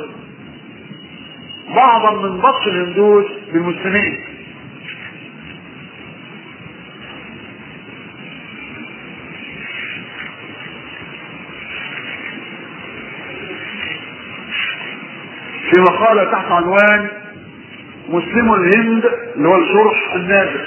Speaker 1: بعضا من بطش الهندوس بالمسلمين في مقالة تحت عنوان مسلم الهند اللي هو الجرح النادر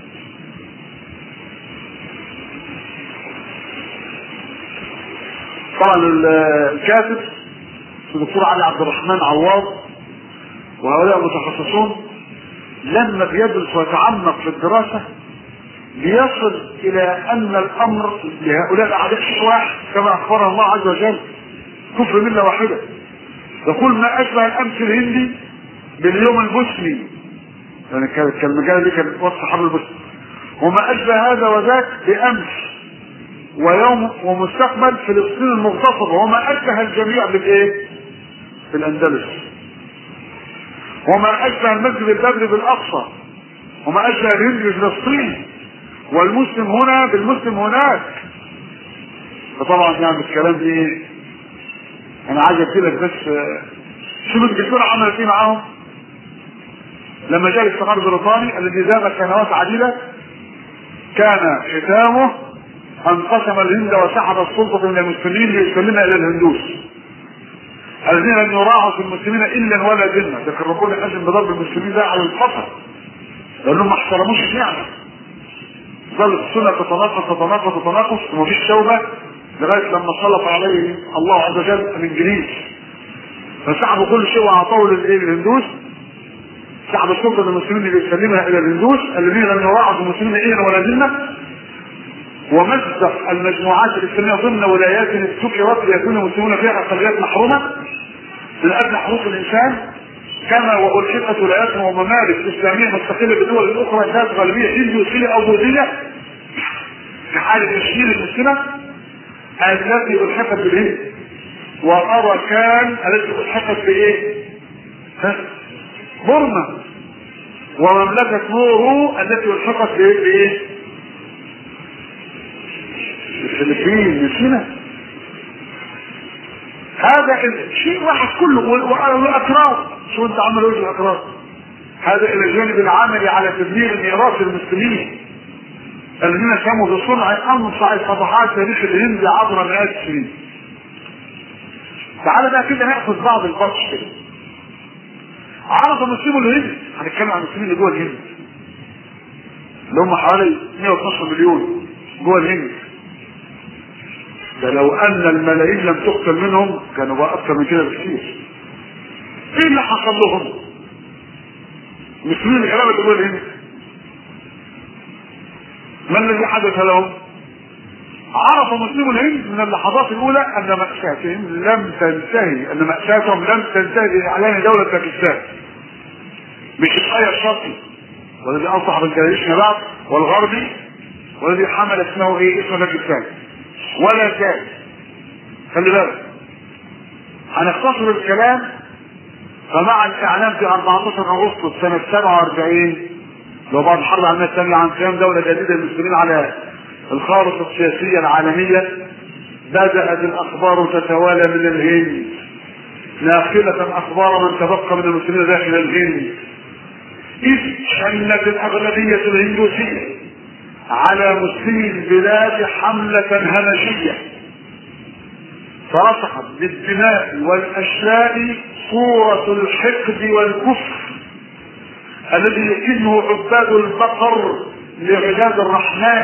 Speaker 1: طبعا الكاتب الدكتور علي عبد الرحمن عواض وهؤلاء متخصصون لما بيدرس ويتعمق في الدراسة بيصل إلى أن الأمر لهؤلاء الأعداء شيء واحد كما أخبرنا الله عز وجل كفر ملة واحدة يقول ما أشبه الأمس الهندي باليوم البوسني يعني كانت المجال دي كانت وصف حرب البوسني وما أشبه هذا وذاك بأمس ويوم ومستقبل فلسطين المغتصبة وما أشبه الجميع بالإيه؟ بالأندلس وما أشبه المسجد البدري بالأقصى وما أشبه الهند بفلسطين والمسلم هنا بالمسلم هناك فطبعا يعني الكلام ايه انا عايز احكي لك بس شوف الدكتور عمل ايه معاهم لما جاء الاستعمار البريطاني الذي دام سنوات عديده كان ختامه ان قسم الهند وسحب السلطه من المسلمين ليسلمها الى الهندوس الذين لم يراعوا في المسلمين الا ولا ذمه لكن ربنا حزم بضرب المسلمين ده على الخطر لانهم ما احترموش النعمه ظلت السنه تتناقص تتناقص تتناقص ومفيش توبه لغايه لما سلط عليه الله عز وجل الانجليز فسحبوا كل شيء واعطوه للايه للهندوس سحب السلطه المسلمين اللي بيسلمها الى الهندوس الذين لم يراعوا في المسلمين الا ولا ذمه ومزق المجموعات الاسلاميه ضمن ولايات ذكرت ليكون المسلمون فيها اقليات محرومه من اجل حقوق الانسان كما والحقت ولايات وممالك اسلاميه مستقله بدول اخرى ذات غالبيه هندوسيه او بوذيه في حاله تشكيل المسلمه التي الحقت بالهند واركان التي الحقت بايه؟ بورما ومملكه نورو التي الحقت بايه؟ الفلبين نسينا هذا شيء واحد كله والاكراد شو انت عمل وجه الاكراد هذا الى الجانب العملي على تدمير ميراث المسلمين الذين ساهموا في صنع انصع صفحات تاريخ الهند عبر مئات السنين تعال بقى كده ناخذ بعض البطش كده عرف مسلموا الهند هنتكلم عن المسلمين اللي جوه الهند اللي هم حوالي 112 مليون جوه الهند ده لو ان الملايين لم تقتل منهم كانوا بقى اكثر من كده بكثير ايه اللي حصل لهم المسلمين الكلام اللي جوه الهند ما الذي حدث لهم عرف مسلمو الهند من اللحظات الاولى ان مأساتهم لم تنتهي ان مأساتهم لم تنتهي باعلان دولة باكستان مش الآية الشرقي والذي انصح بالجيش بعد والغربي والذي حمل اسمه ايه اسم باكستان ولا زال خلي بالك هنختصر الكلام فمع الاعلان في 14 اغسطس سنة 47 لو بعد الحرب العالمية الثانية عن قيام دولة جديدة للمسلمين على الخارطة السياسية العالمية بدأت الأخبار تتوالى من الهند ناقلة أخبار من تبقى من المسلمين داخل الهند إذ شنت الأغلبية الهندوسية على مسلمي البلاد حملة همجية فرسخت بالدماء والأشلاء صورة الحقد والكفر الذي يكنه عباد البقر لعباد الرحمن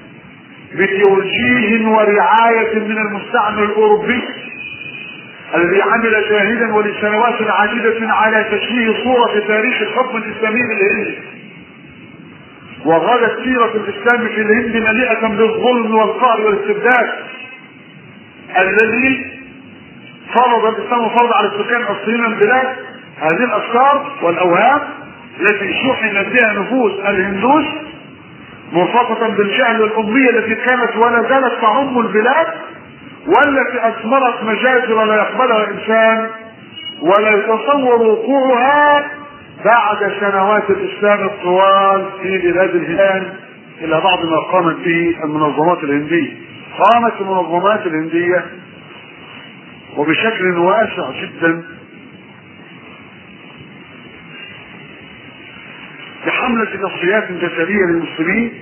Speaker 1: بتوجيه ورعاية من المستعمر الأوروبي الذي عمل جاهدا ولسنوات عديدة على تشويه صورة تاريخ الحكم الإسلامي للهند وغدت سيرة الإسلام في الهند مليئة بالظلم والقهر والاستبداد الذي فرض الإسلام فرض على السكان الأصليين من البلاد هذه الأفكار والأوهام التي شحنت بها نفوس الهندوس مرتبطة بالجهل والأمية التي كانت ولا زالت تعم البلاد والتي أثمرت مجازر لا يقبلها إنسان ولا يتصور وقوعها بعد سنوات الإسلام الطوال في بلاد الهند إلى بعض ما قامت به المنظمات الهندية قامت المنظمات الهندية وبشكل واسع جدا بحملة تصفيات جسدية للمسلمين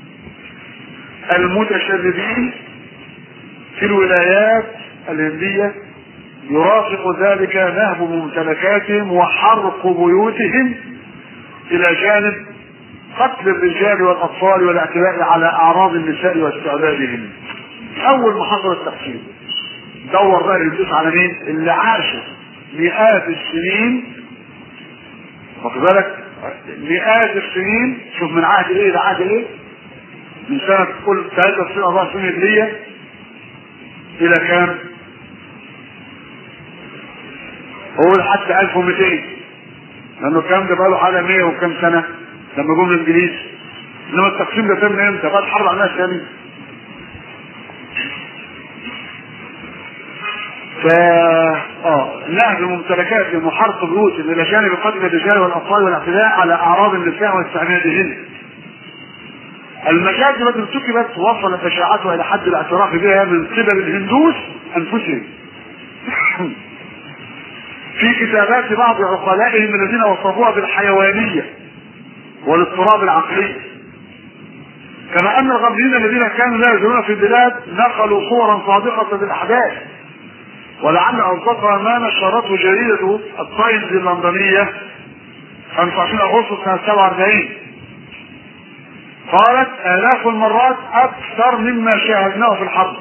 Speaker 1: المتشددين في الولايات الهندية يرافق ذلك نهب ممتلكاتهم وحرق بيوتهم إلى جانب قتل الرجال والأطفال والاعتداء على أعراض النساء واستعدادهم أول ما حصل التقسيم دور بقى الإبليس على مين؟ اللي عاشوا مئات السنين واخد بالك؟ مئات السنين شوف من عهد ايه لعهد ايه؟ من سنة كل 93 24 هجرية إلى كام؟ هو حتى 1200 لأنه الكلام ده بقاله حاجة 100 وكام سنة لما جم الإنجليز إنما التقسيم ده تم إمتى؟ بعد الحرب العالمية الثانية ف اه نهب ممتلكاتهم وحرق بيوتهم الى جانب قتل الرجال والاطفال والاعتداء على اعراض النساء واستعمادهن. المشاكل التي ارتكبت وصلت اشاعتها الى حد الاعتراف بها من قبل الهندوس انفسهم. في كتابات بعض عقلائهم الذين وصفوها بالحيوانيه والاضطراب العقلي. كما ان الغربيين الذين كانوا لا يزالون في البلاد نقلوا صورا صادقه للاحداث ولعل أصدقها ما نشرته جريدة التايمز اللندنية 25 أغسطس سنة 47 قالت آلاف المرات أكثر مما شاهدناه في الحرب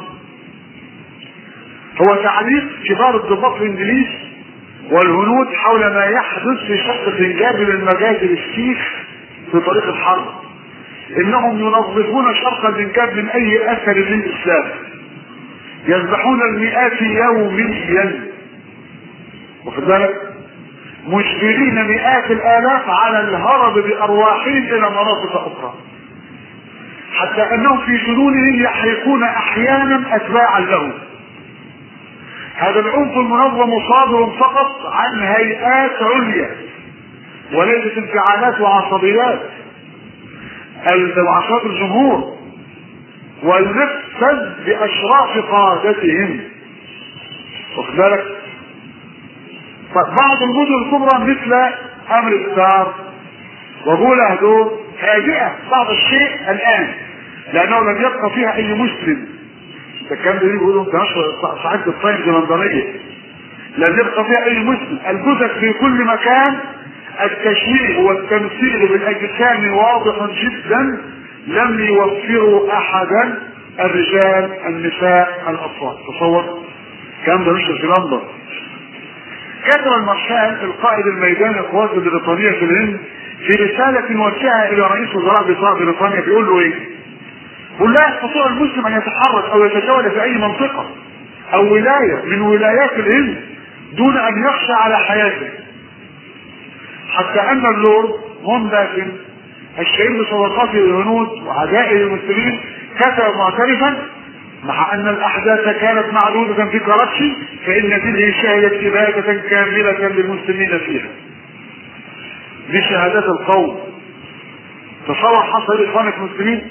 Speaker 1: هو تعليق كبار الضباط الإنجليز والهنود حول ما يحدث في شق الإنجاب من مجازر السيخ في طريق الحرب إنهم ينظفون شرق الإنجاب من أي أثر للإسلام يذبحون المئات يوميا واخد بالك مجبرين مئات الالاف على الهرب بارواحهم الى مناطق اخرى حتى انهم في جنونهم يحرقون احيانا اتباعا له هذا العنف المنظم صادر فقط عن هيئات عليا وليست انفعالات وعصبيات وعصبيات الجمهور والنفذ باشراف قادتهم واخد بالك بعض المدن الكبرى مثل امريكا وبولا هدول هادئه بعض الشيء الان لانه لم يبقى فيها اي مسلم الكلام ده بيقولوا ده صحيفه التايمز اللندنيه لم يبقى فيها اي مسلم الجثث في كل مكان التشويه والتمثيل بالاجسام واضح جدا لم يوفروا احدا الرجال النساء الاطفال تصور الكلام ده نشر في لندن كتب المارشال القائد الميداني القوات البريطانيه في الهند في رسالة موجهة إلى رئيس وزراء بريطانيا بيقول له إيه؟ بيقول لا يستطيع المسلم أن يتحرك أو يتجول في أي منطقة أو ولاية من ولايات الهند دون أن يخشى على حياته. حتى أن اللورد مونداكن الشهير بصداقته للهنود وعدائه للمسلمين كتب معترفا مع ان الاحداث كانت معدودة في كراتشي فان تلك شهدت ابادة كاملة للمسلمين فيها دي شهادات القوم تصور حصل اخوانك المسلمين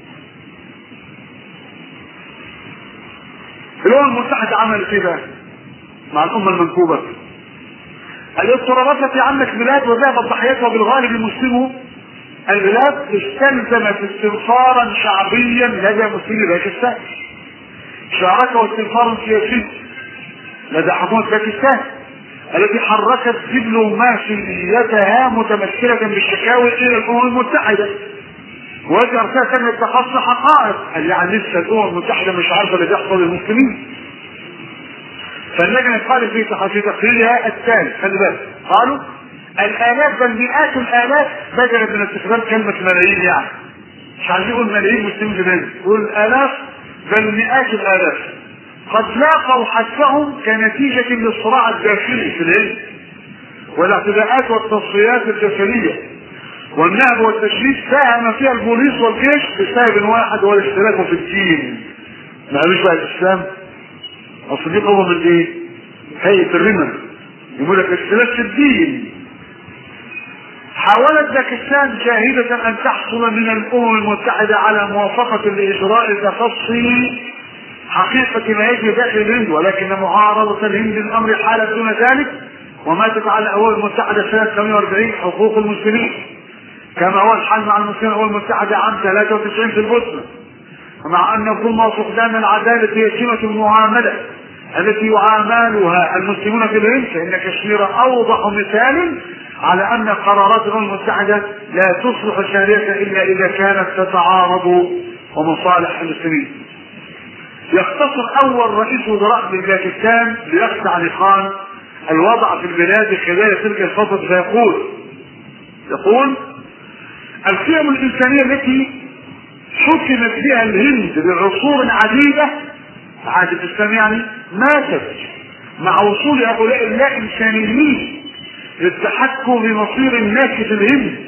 Speaker 1: الامم المتحدة عملت ايه بقى مع الامة المنكوبة الاضطرابات التي عمت بلاد وذهبت ضحيتها بالغالب المسلمون البلاد استلزمت استنفارا شعبيا لدى مسلمي باكستان شاركوا استنفارا سياسيا لدى حكومة باكستان التي حركت دبلوماسيتها متمثلة بالشكاوي إلى الأمم المتحدة وهذه أرسلت كانت تخص حقائق قال يعني لسه الأمم المتحدة مش عارفة اللي بيحصل للمسلمين فاللجنة قالت في في تقريرها التالي خلي بالك قالوا الالاف بل مئات الالاف بدلا من استخدام كلمه ملايين يعني مش عايزين يقول ملايين مسلمين زمان يقول الالاف بل مئات الالاف قد لاقوا حثهم كنتيجه للصراع الداخلي في الهند والاعتداءات والتصفيات الجسديه والنهب والتشريد ساهم فيها البوليس والجيش بسبب واحد هو الاشتراك في الدين ما قالوش بقى الاسلام اصل دي قوه من ايه؟ هيئه الرمل يقول لك اختلاف في الدين حاولت باكستان جاهدة أن تحصل من الأمم المتحدة على موافقة لإجراء تخصي حقيقة ما يجري داخل الهند ولكن معارضة الهند للأمر حالة دون ذلك وماتت على الأمم المتحدة سنة 48 حقوق المسلمين كما هو الحال مع المسلمين الأمم المتحدة عام 93 في البوسنة ومع أن ظلم فقدان العدالة هي سمة المعاملة التي يعاملها المسلمون في الهند فإن كشمير أوضح مثال على أن قرارات الأمم المتحدة لا تصلح شريعة إلا إذا كانت تتعارض ومصالح المسلمين. يختصر أول رئيس وزراء لباكستان بنفس علي خان الوضع في البلاد خلال تلك الفترة فيقول يقول القيم الإنسانية التي حكمت بها الهند لعصور عديدة عهد الإسلام يعني ماتت مع وصول هؤلاء اللا إنسانيين للتحكم بمصير الناس في الهند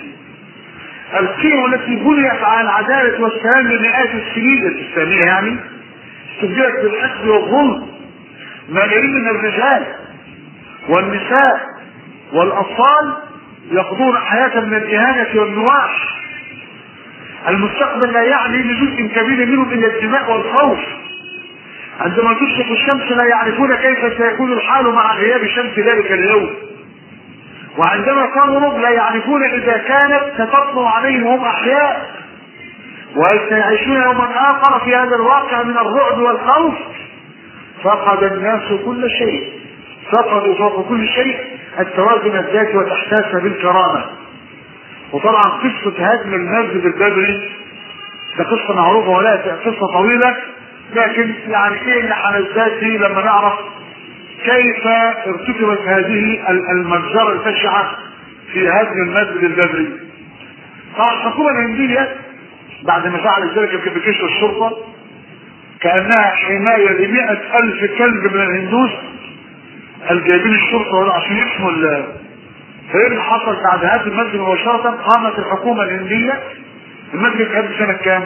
Speaker 1: القيم التي بنيت على العدالة والسلام لمئات السنين الإسلامية يعني استبدلت بالحسد والظلم ملايين من الرجال والنساء والأطفال يقضون حياة من الإهانة والنواح المستقبل لا يعني لجزء كبير منهم إلا الدماء والخوف عندما تشرق الشمس لا يعرفون كيف سيكون الحال مع غياب شمس ذلك اليوم وعندما تغرب لا يعرفون إذا كانت ستطلع عليهم هم أحياء وهل سيعيشون يوما آخر في هذا الواقع من الرعب والخوف فقد الناس كل شيء فقدوا فوق كل شيء التوازن الذاتي والإحساس بالكرامة وطبعا قصة هدم المسجد البدري ده قصة معروفة ولا قصة طويلة لكن يعني ايه اللي هنزداد فيه لما نعرف كيف ارتكبت هذه المجزرة البشعة في هدم المسجد البدري. طبعا الحكومة الهندية بعد ما فعلت ذلك بجيش الشرطة كأنها حماية لمئة ألف كلب من الهندوس الجايبين الشرطة ولا عشان يحموا فايه اللي حصل بعد هذا المسجد مباشرة قامت الحكومة الهندية المسجد كان سنة كام؟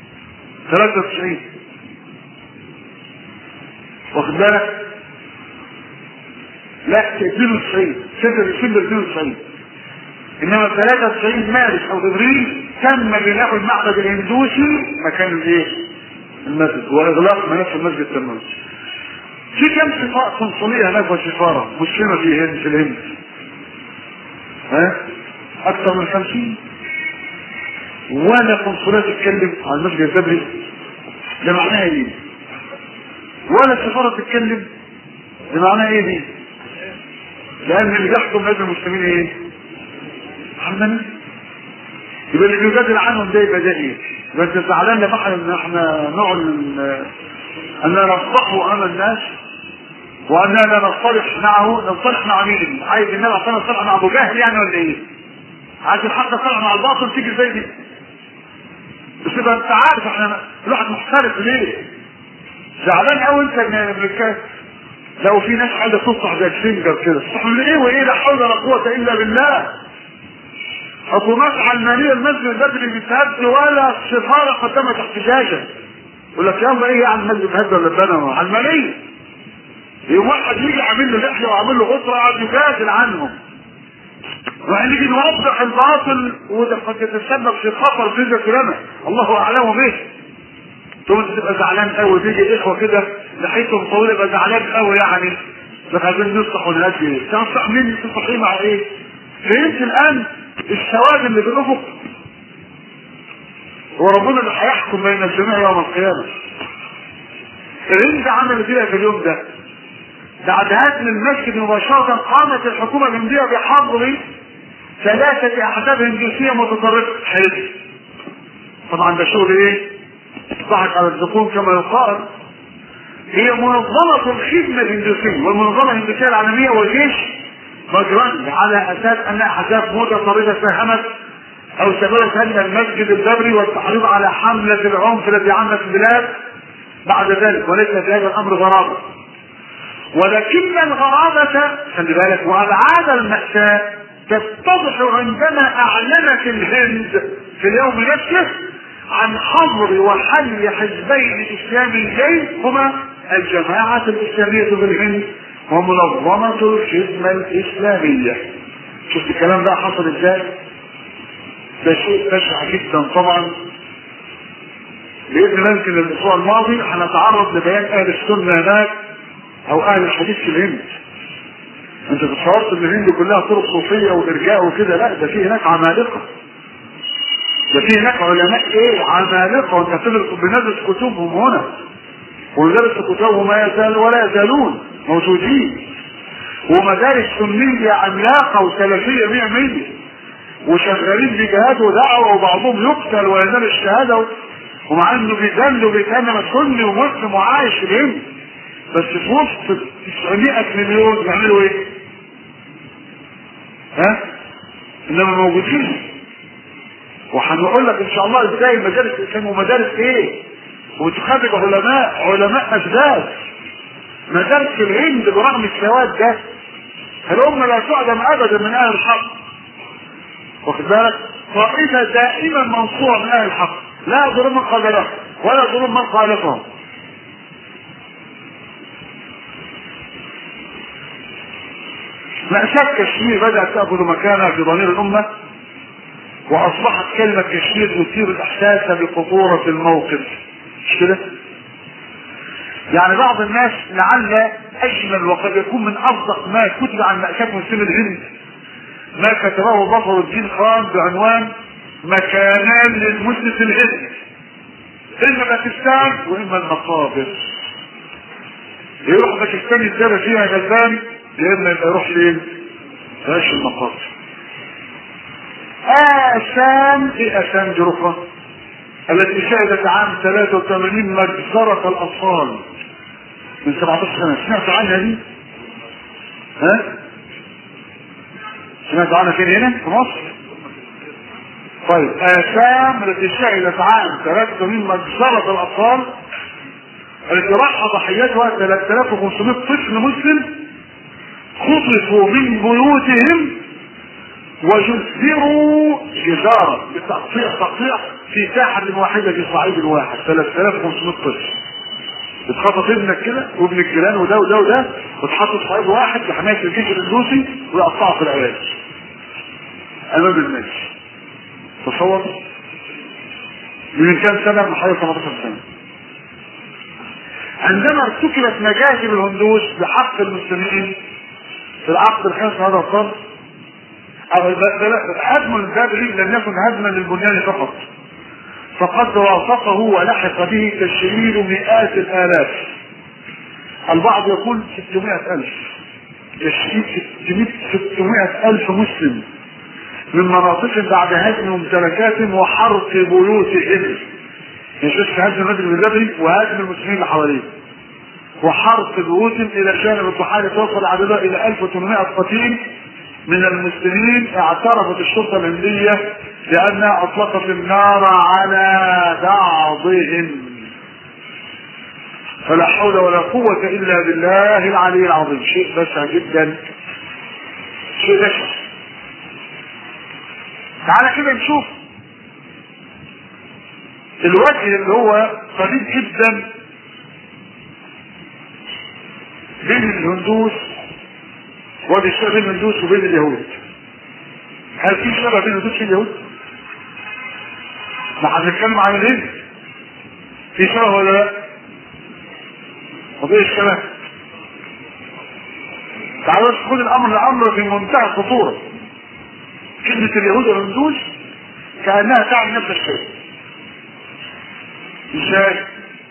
Speaker 1: 93 واخد بالك؟ لا 92 6 ديسمبر 92 انما 93 مارس او ابريل تم بناء المعبد الهندوسي مكان الايه؟ المسجد واغلاق منافذ المسجد تماما. في كم سفارة قنصلية هناك وسفارة مسلمة في الهند في الهند؟ ها؟ أكثر من خمسين ولا قنصلية تتكلم عن المسجد البدري ده معناها ايه؟ ولا سفارة تتكلم ده معناها ايه دي؟ لأن اللي بيحكم هذا المسلمين ايه؟ علمانية يبقى اللي بيجادل عنهم ده يبقى ده ايه؟ بس زعلان لما احنا ان احنا نعلن اننا نفضحه امام الناس واننا نصطلح معه نصطلح مع مين؟ عايز النبي عشان نصطلح مع ابو جهل يعني ولا ايه؟ عايز الحق يصطلح مع الباطل تيجي زي دي بس يبقى انت عارف احنا الواحد محترف ليه؟ زعلان قوي انت من الكلام لو في ناس عايزه تصلح زي الفنجر كده تصلح من ايه وايه لا حول ولا قوه الا بالله حكومات علمانيه المسجد البدري بتهد ولا سفاره قدمت احتجاجا يقول لك يلا ايه يعني المسجد هد ولا اتبنى علمانيه يوم واحد يجي عامل له لحيه وعامل له غطره قاعد يجادل عنهم وهنيجي نوضح الباطل وده قد يتسبب في خطر بالنسبه لنا الله اعلم به ثم انت تبقى زعلان قوي تيجي اخوه كده لحيتهم طويله يبقى زعلان قوي يعني لك عايزين نصلح ونهدي تنصح مين تصلحيه مع ايه؟ فهمت الان السواد اللي بالافق هو ربنا اللي هيحكم بين الجميع يوم القيامه الهند عملت ايه في اليوم ده؟ بعد هدم المسجد مباشرة قامت الحكومة الهندية بحظر ثلاثة أحزاب هندوسية متطرفة حزب طبعا ده شغل ايه؟ ضحك على الزقوم كما يقال هي منظمة الخدمة الهندوسية والمنظمة الهندوسية العالمية والجيش مجرد على أساس أنها أحزاب متطرفة ساهمت أو سببت هدم المسجد البدري والتحريض على حملة العنف التي عمت البلاد بعد ذلك وليس في هذا الأمر غرابة ولكن الغرابة خلي بالك وأبعاد المأساة تتضح عندما أعلنت الهند في اليوم نفسه عن حظر وحل حزبين إسلاميين هما الجماعة الإسلامية في الهند ومنظمة الخدمة الإسلامية شفت الكلام ده حصل ازاي؟ ده شيء بشع جدا طبعا باذن الله يمكن الاسبوع الماضي هنتعرض لبيان اهل السنه هناك او اهل الحديث في الهند انت تصورت ان الهند كلها طرق صوفيه وارجاء وكده لا ده في هناك عمالقه ده في هناك علماء ايه عمالقه وانت بتدرس بندرس كتبهم هنا وندرس كتبهم ما يزال ولا يزالون موجودين ومدارس سنيه عملاقه وسلفيه 100 100 وشغالين بجهاد ودعوه وبعضهم يقتل وينال الشهاده ومع انه بيذل وبيتهمم سني ومسلم وعايش في الهند بس في وسط 900 مليون يعملوا ايه؟ ها؟ انما موجودين وهنقول لك ان شاء الله ازاي مدارس الاسلام ومدارس ايه؟ وتخرج علماء علماء اسباب مدارس الهند برغم السواد ده الامه لا تعدم ابدا من اهل الحق واخد بالك؟ طائفه دائما منصوره من اهل الحق لا يضر من قدرهم ولا يضر من خالفهم مأساة كشمير بدأت تأخذ مكانها في ضمير الأمة وأصبحت كلمة كشمير تثير الإحساس بخطورة الموقف مش كده؟ يعني بعض الناس لعل أجمل وقد يكون من أصدق ما كتب عن مأساة مسلم الهند ما كتبه ظفر الدين خان بعنوان مكانان للمسلم في الهند إما باكستان وإما المقابر يروح باكستان يتدرب فيها غلبان يا اما يبقى يروح فين؟ فيهاش المقابر. آثام في آثام جرفة التي شهدت عام 83 مجزرة الأطفال من 17 سنة سمعت عنها دي؟ ها؟ سمعت عنها فين هنا؟ في مصر؟ طيب آثام التي شهدت عام 83 مجزرة الأطفال التي راح ضحيتها 3500 طفل مسلم خطفوا من بيوتهم وجزروا جزارا بتقطيع تقطيع في ساحة واحدة في صعيد واحد 3500 طفل اتخطف ابنك كده وابن الجيران وده وده وده واتحط في صعيد واحد لحماية الجيش الاندوسي ويقطعوا في العيال امام الناس تصور من كام سنة من حوالي 18 سنة عندما ارتكبت مجازر الهندوس بحق المسلمين في العقد الخامس هذا القرن او هدم البدري لم يكن هدما للبنيان فقط فقد وافقه ولحق به تشريد مئات الالاف البعض يقول 600 الف تشريد 600 الف مسلم من مناطق بعد هدم ممتلكاتهم وحرق بيوتهم مش بس هدم البدري بالبدري وهدم المسلمين اللي حواليه وحرق بيوتهم الى جانب الضحايا توصل عددها الى 1800 قتيل من المسلمين اعترفت الشرطه الهنديه بانها اطلقت النار على بعضهم فلا حول ولا قوة إلا بالله العلي العظيم شيء بشع جدا شيء بشع تعالى كده نشوف الوجه اللي هو قريب جدا بين الهندوس وادي الشبه بين الهندوس وبين اليهود هل في شبه بين الهندوس واليهود؟ ما هنتكلم عن الهند في شبه ولا لا؟ طب ايه الشبه؟ تعالوا خد الامر الامر في منتهى الخطوره كلمه اليهود والهندوس كانها تعني نفس الشيء ازاي؟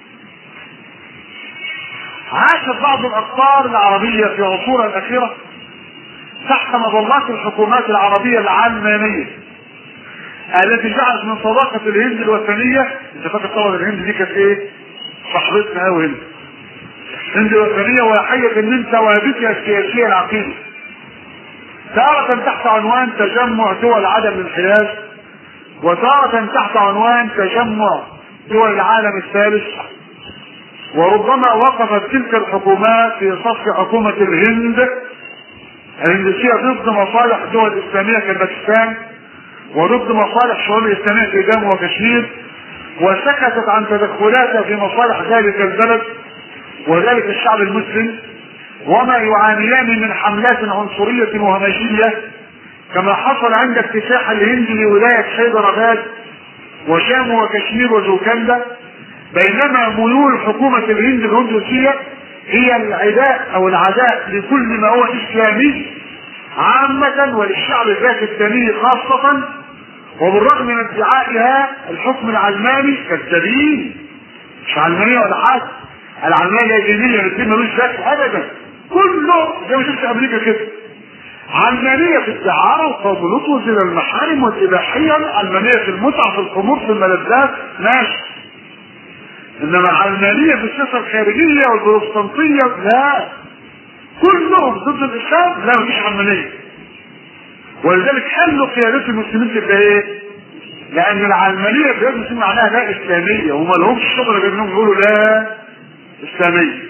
Speaker 1: عاشت بعض الاقطار العربيه في عصورها الاخيره تحت مظلات الحكومات العربيه العلمانيه التي جعلت من صداقه الهند الوثنيه انت فاكر طبعا الهند دي كانت ايه؟ صاحبتنا قوي هند الهند الوثنيه وحيه ان انت وهابتها السياسيه العقيده تارة تحت عنوان تجمع دول عدم الانحياز وتارة تحت عنوان تجمع دول العالم الثالث وربما وقفت تلك الحكومات في صف حكومة الهند الهندسية ضد مصالح الدول الإسلامية كباكستان وضد مصالح الشعوب الإسلامية في جامو وكشمير وسكتت عن تدخلاتها في مصالح ذلك البلد وذلك الشعب المسلم وما يعانيان من حملات عنصرية وهمجية كما حصل عند افتتاح الهند لولاية حيدراباد وجامو وكشمير وجوكندا بينما ميول حكومة الهند الهندوسية هي العداء او العداء لكل ما هو اسلامي عامة وللشعب ذات الثاني خاصة وبالرغم من ادعائها الحكم العلماني كالسبيل مش علمانية ولا حاجة العلمانية دينية الاثنين ملوش ذات ابدا كله زي ما شفت امريكا كده علمانية في الدعارة وقوم لوط وزن المحارم والإباحية علمانية في المتعة في الخمور في الملذات ماشي إنما العلمانية في السياسة الخارجية والبروتستانتية لا كلهم ضد الإسلام لا مفيش علمانية ولذلك خلوا قيادات المسلمين تبقى إيه؟ لأن العلمانية في المسلمين معناها لا إسلامية وما لهمش شغل غير إنهم يقولوا لا إسلامية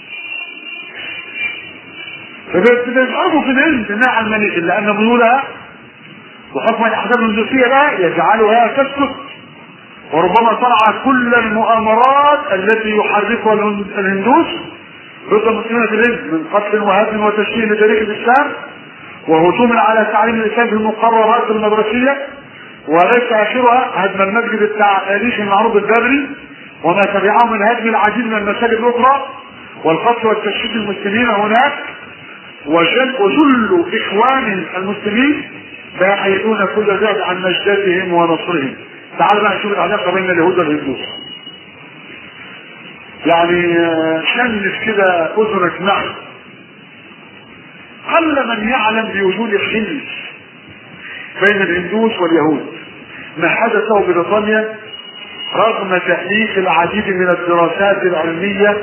Speaker 1: فبيزعجوا في العلم انها علمانيه لان ميولها وحكم الاحزاب الهندوسيه بقى يجعلها تسكت وربما صنع كل المؤامرات التي يحركها الهندوس ضد المسلمين في الهند من قتل وهدم وتشكيل لتاريخ الاسلام وهجوم على تعليم الاسلام في المقررات المدرسيه وليس اخرها هدم المسجد التاريخي المعروف البدري وما تبعه من هدم العديد من المساجد الاخرى والقتل والتشكيك المسلمين هناك وجل وجل اخوان المسلمين باحثون كل ذلك عن نجدتهم ونصرهم تعال بقى نشوف العلاقه بين اليهود والهندوس يعني شنف كده اذنك معي قل من يعلم بوجود حلف بين الهندوس واليهود ما حدثه ببريطانيا رغم تأليف العديد من الدراسات العلمية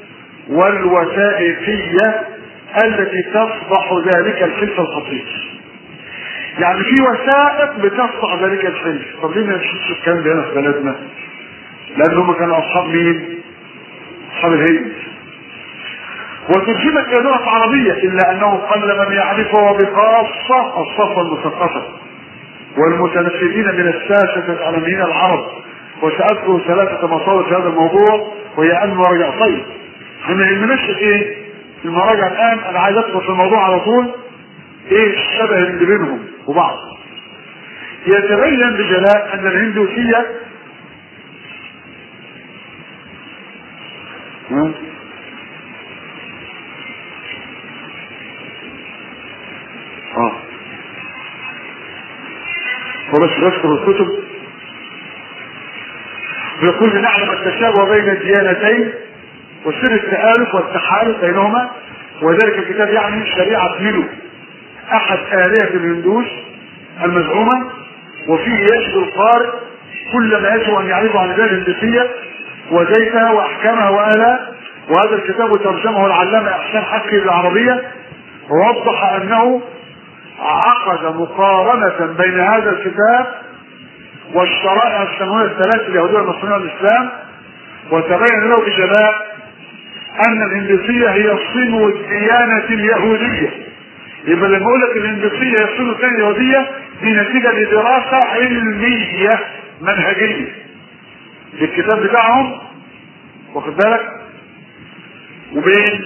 Speaker 1: والوثائقية التي تصبح ذلك الحلف الخطير يعني في وثائق بتصبح ذلك الحلف طب ليه ما نشوفش الكلام ده هنا في بلدنا لان هم كانوا اصحاب مين اصحاب الهند وترجمت الى لغه عربيه الا انه قل من يعرفه بخاصه الصفوه المثقفه والمتنفذين من الساسه العالميين العرب وساذكر ثلاثه مصادر في هذا الموضوع وهي ان مراجع طيب احنا يهمناش ايه المراجع الان انا عايز ادخل في الموضوع على طول ايه الشبه اللي بينهم وبعض يتبين بجلاء ان الهندوسية اه وبس بذكر الكتب يقول نعلم التشابه بين الديانتين وسر التآلف والتحالف بينهما وذلك الكتاب يعني شريعة ميلو أحد آلهة الهندوس المزعومة وفيه يجد القارئ كل ما يجب أن يعرفه عن الآلهة الهندوسية وزيتها وأحكامها وآلها وهذا الكتاب ترجمه العلامة إحسان حكي بالعربية ووضح أنه عقد مقارنة بين هذا الكتاب والشرائع السماوية الثلاث اليهودية والنصرانية والإسلام وتبين له بجلاء ان الهندسية هي صنو الديانة اليهودية يبقى لما اقول لك الهندسية هي صنو الديانة اليهودية دي نتيجة لدراسة علمية منهجية في الكتاب بتاعهم واخد بالك وبين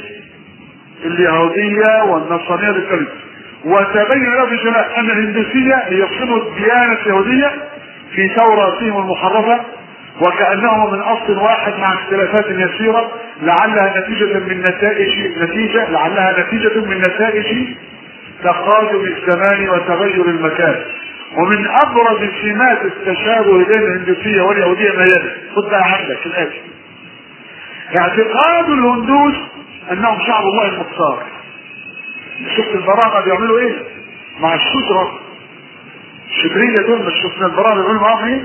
Speaker 1: اليهودية والنصرانية بالكلمة وتبين له بجلاء ان الهندسية هي صنو الديانة اليهودية في توراتهم المحرفة وكأنه من أصل واحد مع اختلافات يسيرة لعلها نتيجة من نتائج نتيجة لعلها نتيجة من نتائج تقادم الزمان وتغير المكان ومن أبرز سمات التشابه بين الهندوسية واليهودية ما يلي خد بقى عندك الآتي اعتقاد الهندوس أنهم شعب الله المختار شفت البراءة بيعملوا ايه مع الشجرة الشجرية دول مش شفنا البراءة بيعملوا معاهم ايه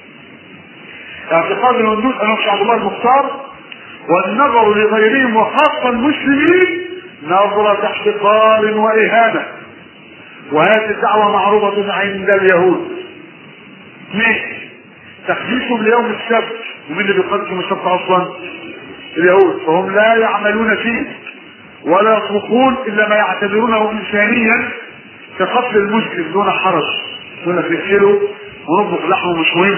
Speaker 1: اعتقاد الهندوس انهم شعب الله المختار والنظر لغيرهم وخاصة المسلمين نظرة احتقار وإهانة وهذه الدعوة معروفة عند اليهود اثنين تخليصهم ليوم السبت ومين اللي بيقدس يوم السبت اصلا؟ اليهود فهم لا يعملون فيه ولا يطبخون الا ما يعتبرونه انسانيا كقتل المسلم دون حرج دون نقتله ونطبخ لحمه مش مهم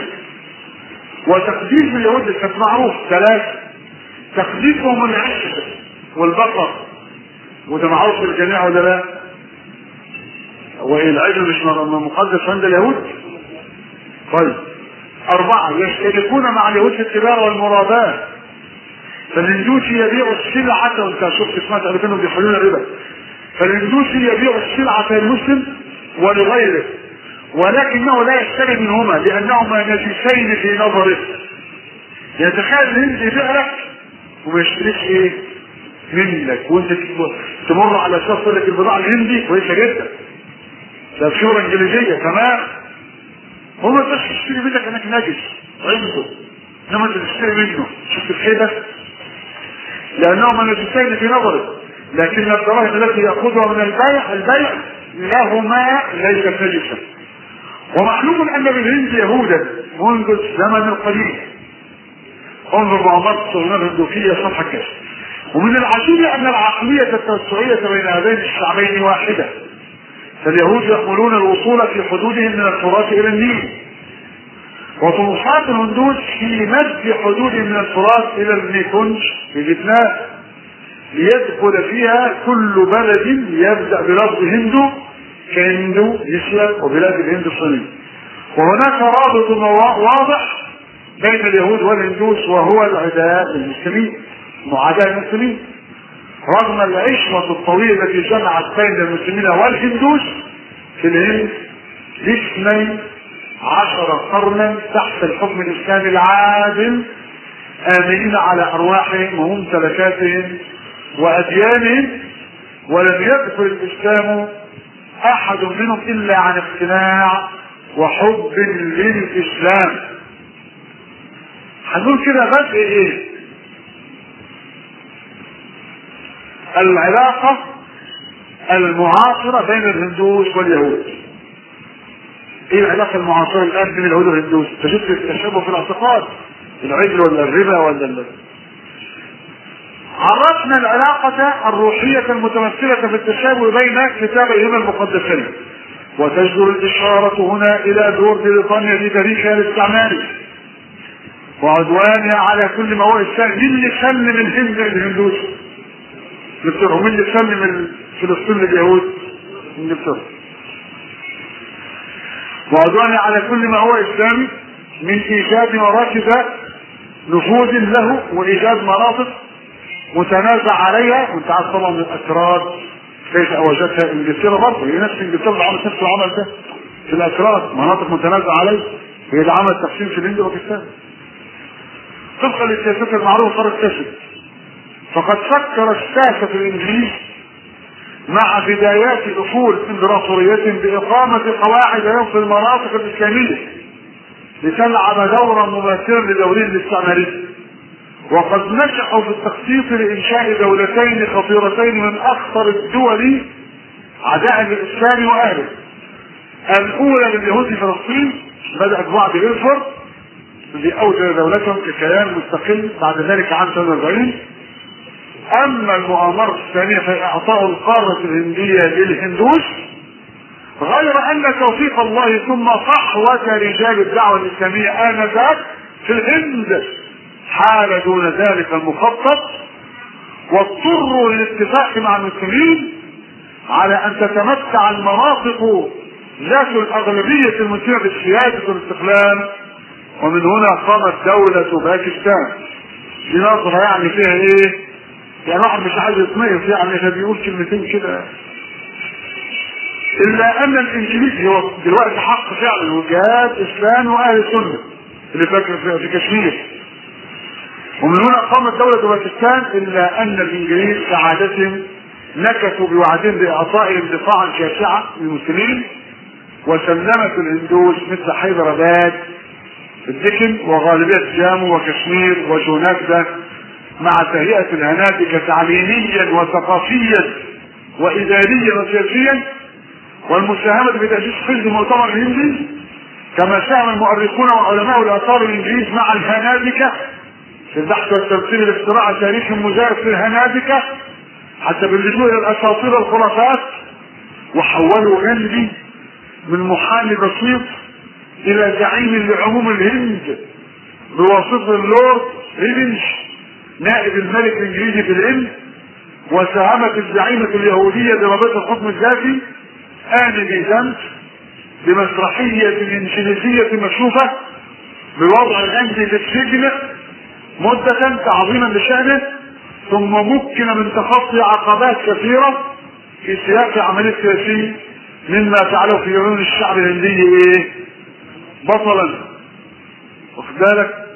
Speaker 1: وتقديس اليهود كانت معروف ثلاثة تقديسهم العشق والبقر وده معروف للجميع ولا لا؟ هو ايه العجل مش مقدس عند اليهود؟ طيب أربعة يشتركون مع اليهود في التجارة والمرابات فالهندوسي يبيع السلعة وانت شفت سمعت قبل كانوا بيحلون الربا فالهندوسي يبيع السلعة للمسلم ولغيره ولكنه لا يشتري منهما لأنهما نجسين في نظره يتخيل الهندي يبيع لك وما يشتريش ايه منك وانت تمر على شخص يقول لك البضاعة الهندي كويسة جدا ده بشورة انجليزية تمام هو ما تقدرش تشتري منك انك نجس عنده انما انت تشتري منه شفت الخيبة لانهما نجسين في نظره لكن الدراهم التي ياخذها من البيع البيع لهما ليست نجسا ومعلوم ان بالهند يهودا منذ الزمن القديم انظر مؤامرة الصهيونية الهندوكية صفحة كذا ومن العجيب ان العقلية التوسعية بين هذين الشعبين واحدة فاليهود يقولون الوصول في حدودهم من الفرات الى النيل وطموحات الهندوس في مد حدودهم من الفرات الى الميكونج في فيتنام ليدخل فيها كل بلد يبدا بلفظ هندو كهندو اسيا وبلاد الهند الصينيه وهناك رابط واضح بين اليهود والهندوس وهو العداء المسلمين معاداة المسلمين رغم العشرة الطويلة التي جمعت بين المسلمين والهندوس في الهند لاثني عشر قرنا تحت الحكم الاسلامي العادل امنين على ارواحهم وممتلكاتهم واديانهم ولم يدخل الاسلام احد منهم الا عن اقتناع وحب للاسلام هنقول كده بدء ايه العلاقة المعاصرة بين الهندوس واليهود ايه العلاقة المعاصرة الان بين اليهود والهندوس تجد التشابه في الاعتقاد العجل ولا الربا ولا ال... عرفنا العلاقة الروحية المتمثلة في التشابه بين كتابيهما المقدسين وتجدر الإشارة هنا إلى دور بريطانيا في تاريخها الاستعماري وعدوانها على كل ما هو إسلام مين اللي سلم الهند للهندوس؟ انجلترا ومين اللي سلم فلسطين لليهود؟ انجلترا وعدوانها على كل ما هو إسلامي من إيجاد مراكز نفوذ له وإيجاد مناطق متنازع عليها وانت عارف طبعا الأكراد كيف أوجدتها إنجلترا برضه هي نفس إنجلترا اللي عملت نفس العمل ده في الأكراد مناطق متنازع عليها هي اللي عملت تقسيم في الهند وباكستان طبقا للسياسات المعروفة صارت كسب فقد فكر الساسة الإنجليز مع بدايات أصول إمبراطوريتهم بإقامة قواعد لهم في المناطق الإسلامية لتلعب دورا مماثلا لدورهم الاستعماري وقد نجحوا في التخطيط لإنشاء دولتين خطيرتين من أخطر الدول عداء للإسلام وأهله الأولى لليهود في فلسطين بدأت بعد إلفورد اللي أوجد دولتهم ككيان مستقل بعد ذلك عام 48 أما المؤامرة الثانية فهي إعطاء القارة الهندية للهندوس غير أن توفيق الله ثم صحوة رجال الدعوة الإسلامية آنذاك في الهند حال دون ذلك المخطط واضطروا للاتفاق مع المسلمين على أن تتمتع المناطق ذات الأغلبية المثيرة بالسيادة والاستقلال ومن هنا قامت دولة باكستان دي نظرة يعني فيها ايه؟ يعني واحد مش عايز يتميز يعني فبيقول كلمتين كده الا ان الانجليزي هو دلوقتي حق فعلا وجهاد اسلام واهل السنه اللي فاكر في, في كشمير ومن هنا قامت دولة باكستان الا ان الانجليز كعادتهم نكثوا بوعدهم باعطائهم دفاعا شاسعا للمسلمين وسلمت الهندوس مثل حيدراباد الدكن وغالبية جامو وكشمير وجوناكدا مع تهيئة الهنادكة تعليميا وثقافيا وإداريا وسياسيا والمساهمة في تأسيس حزب المؤتمر الهندي كما ساهم المؤرخون وعلماء الآثار الإنجليز مع الهنادكة في البحث والتمثيل الاختراع تاريخ مزيف للهنادكة حتى باللجوء إلى الأساطير الخرافات وحولوا غاندي من محامي بسيط إلى زعيم لعموم الهند بواسطة اللورد ريفنش نائب الملك الانجليزي في الهند وساهمت الزعيمة اليهودية برابطة الحكم الذاتي آن بيزنت بمسرحية إنجليزية مكشوفة بوضع الهندي في السجن مدة تعظيما لشأنه ثم مكن من تخطي عقبات كثيرة في سياق عملية سياسية مما فعله في عيون الشعب الهندي ايه؟ بطلا واخد بالك؟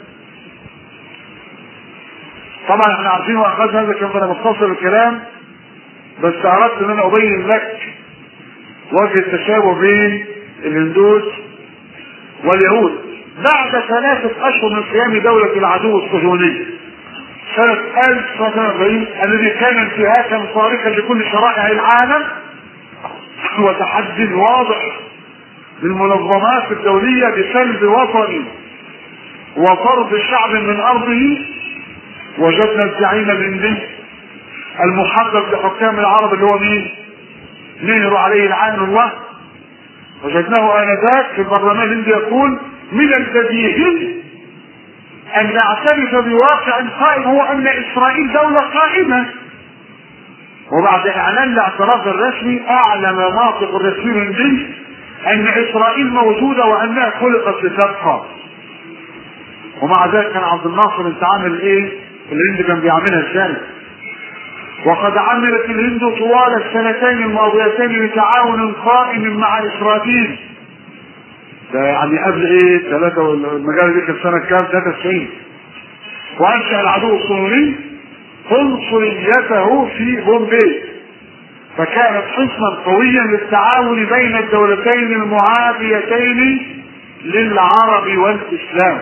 Speaker 1: طبعا احنا عارفين واخذنا هذا كان انا مختصر الكلام بس اردت ان انا ابين لك وجه التشابه بين الهندوس واليهود بعد ثلاثة أشهر من قيام دولة العدو الصهيوني سنة 1940 الذي كان انتهاكا صارخا لكل شرائع العالم وتحدي واضح للمنظمات الدولية بسلب وطني وطرد شعب من أرضه وجدنا الزعيم الهندي المحقق لحكام العرب اللي هو مين؟ نهر عليه العين الله وجدناه آنذاك في البرلمان الهندي يقول من البديهي أن نعترف بواقع قائم هو أن إسرائيل دولة قائمة وبعد إعلان الاعتراف الرسمي أعلن ناطق الرسمي الهندي أن إسرائيل موجودة وأنها خلقت لتبقى ومع ذلك كان عبد الناصر انت عامل ايه؟ الهند كان بيعملها ازاي؟ وقد عملت الهند طوال السنتين الماضيتين بتعاون قائم مع اسرائيل ده يعني قبل ايه ثلاثة المجال دي كانت سنة كام 93 وانشأ العدو الصهيوني قنصليته في بومبي فكانت حصنا قويا للتعاون بين الدولتين المعاديتين للعرب والاسلام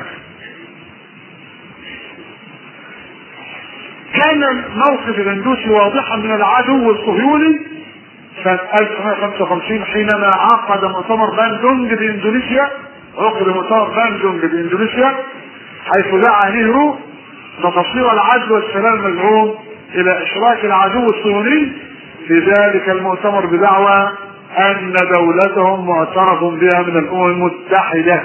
Speaker 1: كان موقف الهندوسي واضحا من العدو الصهيوني سنة 1955 حينما عقد مؤتمر باندونج باندونيسيا عقد مؤتمر باندونج باندونيسيا حيث دعا نهرو تفصيل العدل والسلام المزعوم الى اشراك العدو الصهيوني في ذلك المؤتمر بدعوى ان دولتهم معترف بها من الامم المتحده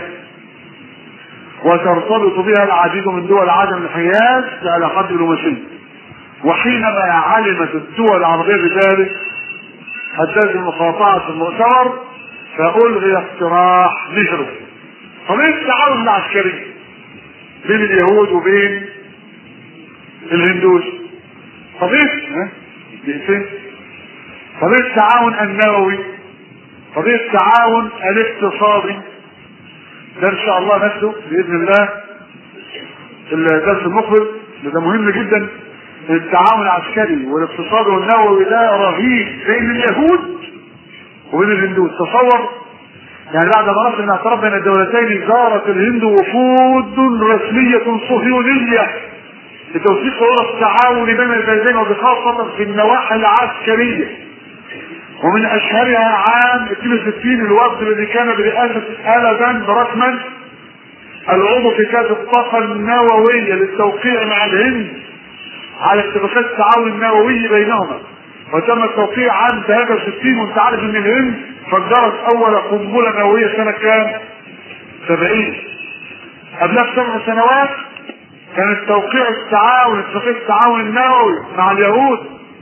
Speaker 1: وترتبط بها العديد من دول عدم الحياة بعلاقات دبلوماسية وحينما علمت الدول العربية بذلك هددت المقاطعة المؤتمر فألغي اقتراح نهرو طبيعة التعاون العسكري بين اليهود وبين الهندوس طبيعة دقيقتين طبيعة التعاون النووي طبيعة التعاون الاقتصادي ده ان شاء الله نفسه باذن الله الدرس المقبل ده مهم جدا التعاون العسكري والاقتصادي والنووي ده رهيب بين اليهود وبين الهندوس تصور يعني بعد ما رفض الاعتراف بين الدولتين زارت الهند وفود رسمية صهيونية لتوثيق صورة التعاون بين البلدين وبخاصة في النواحي العسكرية ومن اشهرها عام 62 الوفد الذي كان برئاسة آل بن بركمان العضو في كاس الطاقة النووية للتوقيع مع الهند على اتفاقات التعاون النووي بينهما وتم التوقيع عام 63 وانت عارف ان الهند فجرت اول قنبلة نووية سنة كام؟ 70 قبلها بسبع سنوات كان توقيع التعاون اتفاقية التعاون النووي مع اليهود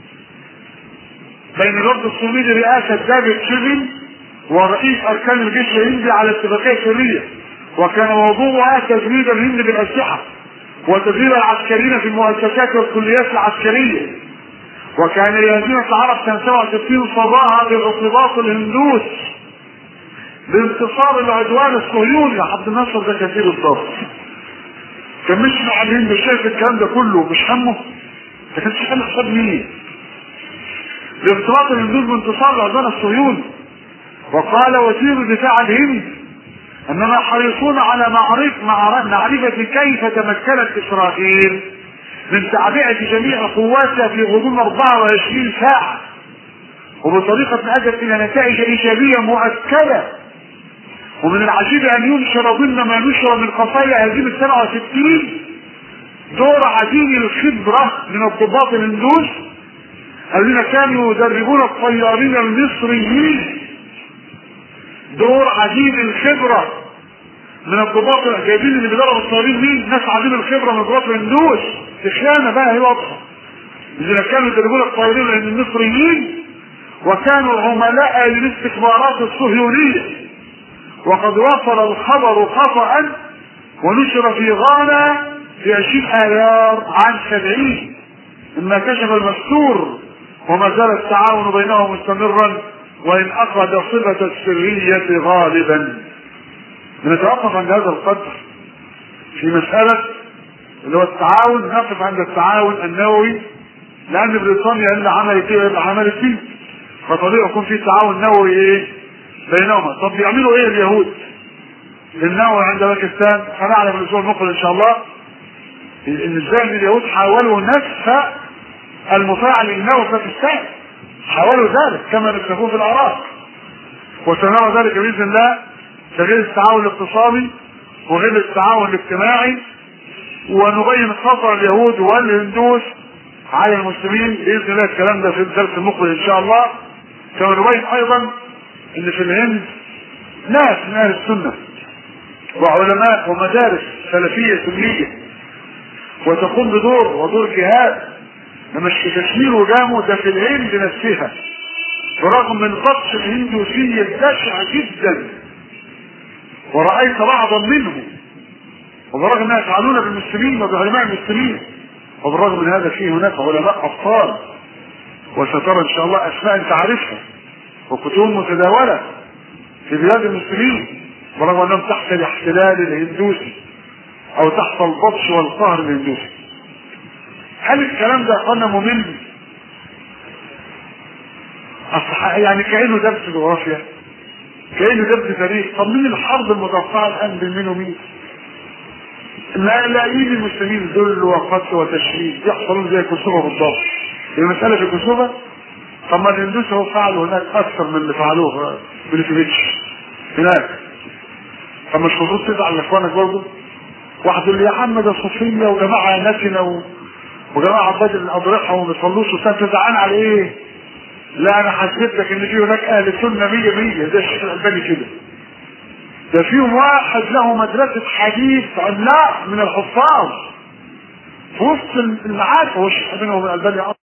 Speaker 1: بين الوفد الصومالي برئاسة دافيد شيفن ورئيس أركان الجيش الهندي على اتفاقية سرية وكان موضوعها تجنيد الهند بالأسلحة وتدريب العسكريين في المؤسسات والكليات العسكرية وكان لهزيمة العرب سنة 67 صداها بارتباط الهندوس بانتصار العدوان الصهيوني عبد الناصر ده كثير الضبط كان مش مع الهند شايف الكلام ده كله مش همه ده كانش حل حساب مين بارتباط الهندوس بانتصار العدوان الصهيوني وقال وزير دفاع الهند اننا حريصون على معرفة معرفة كيف تمكنت اسرائيل من تعبئة جميع قواتها في غضون 24 ساعة وبطريقة ادت الى نتائج ايجابية مؤكدة ومن العجيب ان ينشر ضمن ما نشر من قضايا هزيمة 67 دور عديم الخبرة من الضباط الهندوس الذين كانوا يدربون الطيارين المصريين دور عديم الخبرة من الضباط جايبين اللي بيدربوا الطيارين مين؟ ناس عديم الخبرة من ضباط الهندوس في خيانة بقى هي واضحة الذين كانوا يدربون الطيارين المصريين وكانوا عملاء للاستخبارات الصهيونية وقد وصل الخبر خطأ ونشر في غانا في عشرين آيار عام سبعين مما كشف المستور وما زال التعاون بينهم مستمرا وإن أخذ صفة السرية غالبا بنتوقف عند هذا القدر في مسألة اللي هو التعاون نقف عند التعاون النووي لأن بريطانيا اللي عملت ايه اللي عملت فيه فطبيعي يكون في تعاون نووي ايه بينهما طب بيعملوا ايه اليهود للنووي عند باكستان هنعلم الاسبوع المقبل ان شاء الله ان ازاي ان اليهود حاولوا نفس المفاعل النووي في باكستان حاولوا ذلك كما نكتفوه في العراق وسنرى ذلك باذن الله تغيير التعاون الاقتصادي وغير التعاون الاجتماعي ونبين خطر اليهود والهندوس على المسلمين باذن الله الكلام ده في الدرس المقبل ان شاء الله كما نبين ايضا ان في الهند ناس من اهل السنه وعلماء ومدارس سلفيه سنيه وتقوم بدور ودور جهاد ده مش في كشمير وجامو ده في الهند نفسها برغم من بطش الهندوسيه البشع جدا ورأيت بعضا منهم وبرغم انها يفعلون بالمسلمين وبعلماء المسلمين وبالرغم من هذا في هناك علماء ابطال وسترى ان شاء الله اسماء انت عارفها وكتب متداوله في بلاد المسلمين برغم انهم تحت الاحتلال الهندوسي او تحت البطش والقهر الهندوسي هل الكلام ده قلنا ممل يعني كانه درس جغرافيا كانه درس تاريخ طب مين الحرب المتوقعه الان بين مين ومين ملايين المسلمين ذل وقتل وتشريد يحصلون زي كوسوفا بالضبط المسألة في كوسوفا طب ما الهندوس هو فعلوا هناك أكثر من اللي فعلوه بليفيتش هناك طب مش المفروض تزعل لاخوانك برضه؟ واحد يقول لي يا عم ده صوفية وجماعة نتنة و... وجماعة عباد الأضرحة وما بيصلوش وانت زعلان على إيه؟ لا أنا حسيت لك إن في هناك أهل سنة 100 100 زي الشيخ الألباني كده ده فيهم واحد له مدرسة حديث عملاق من الحفاظ في وسط المعارف هو الشيخ ابن الألباني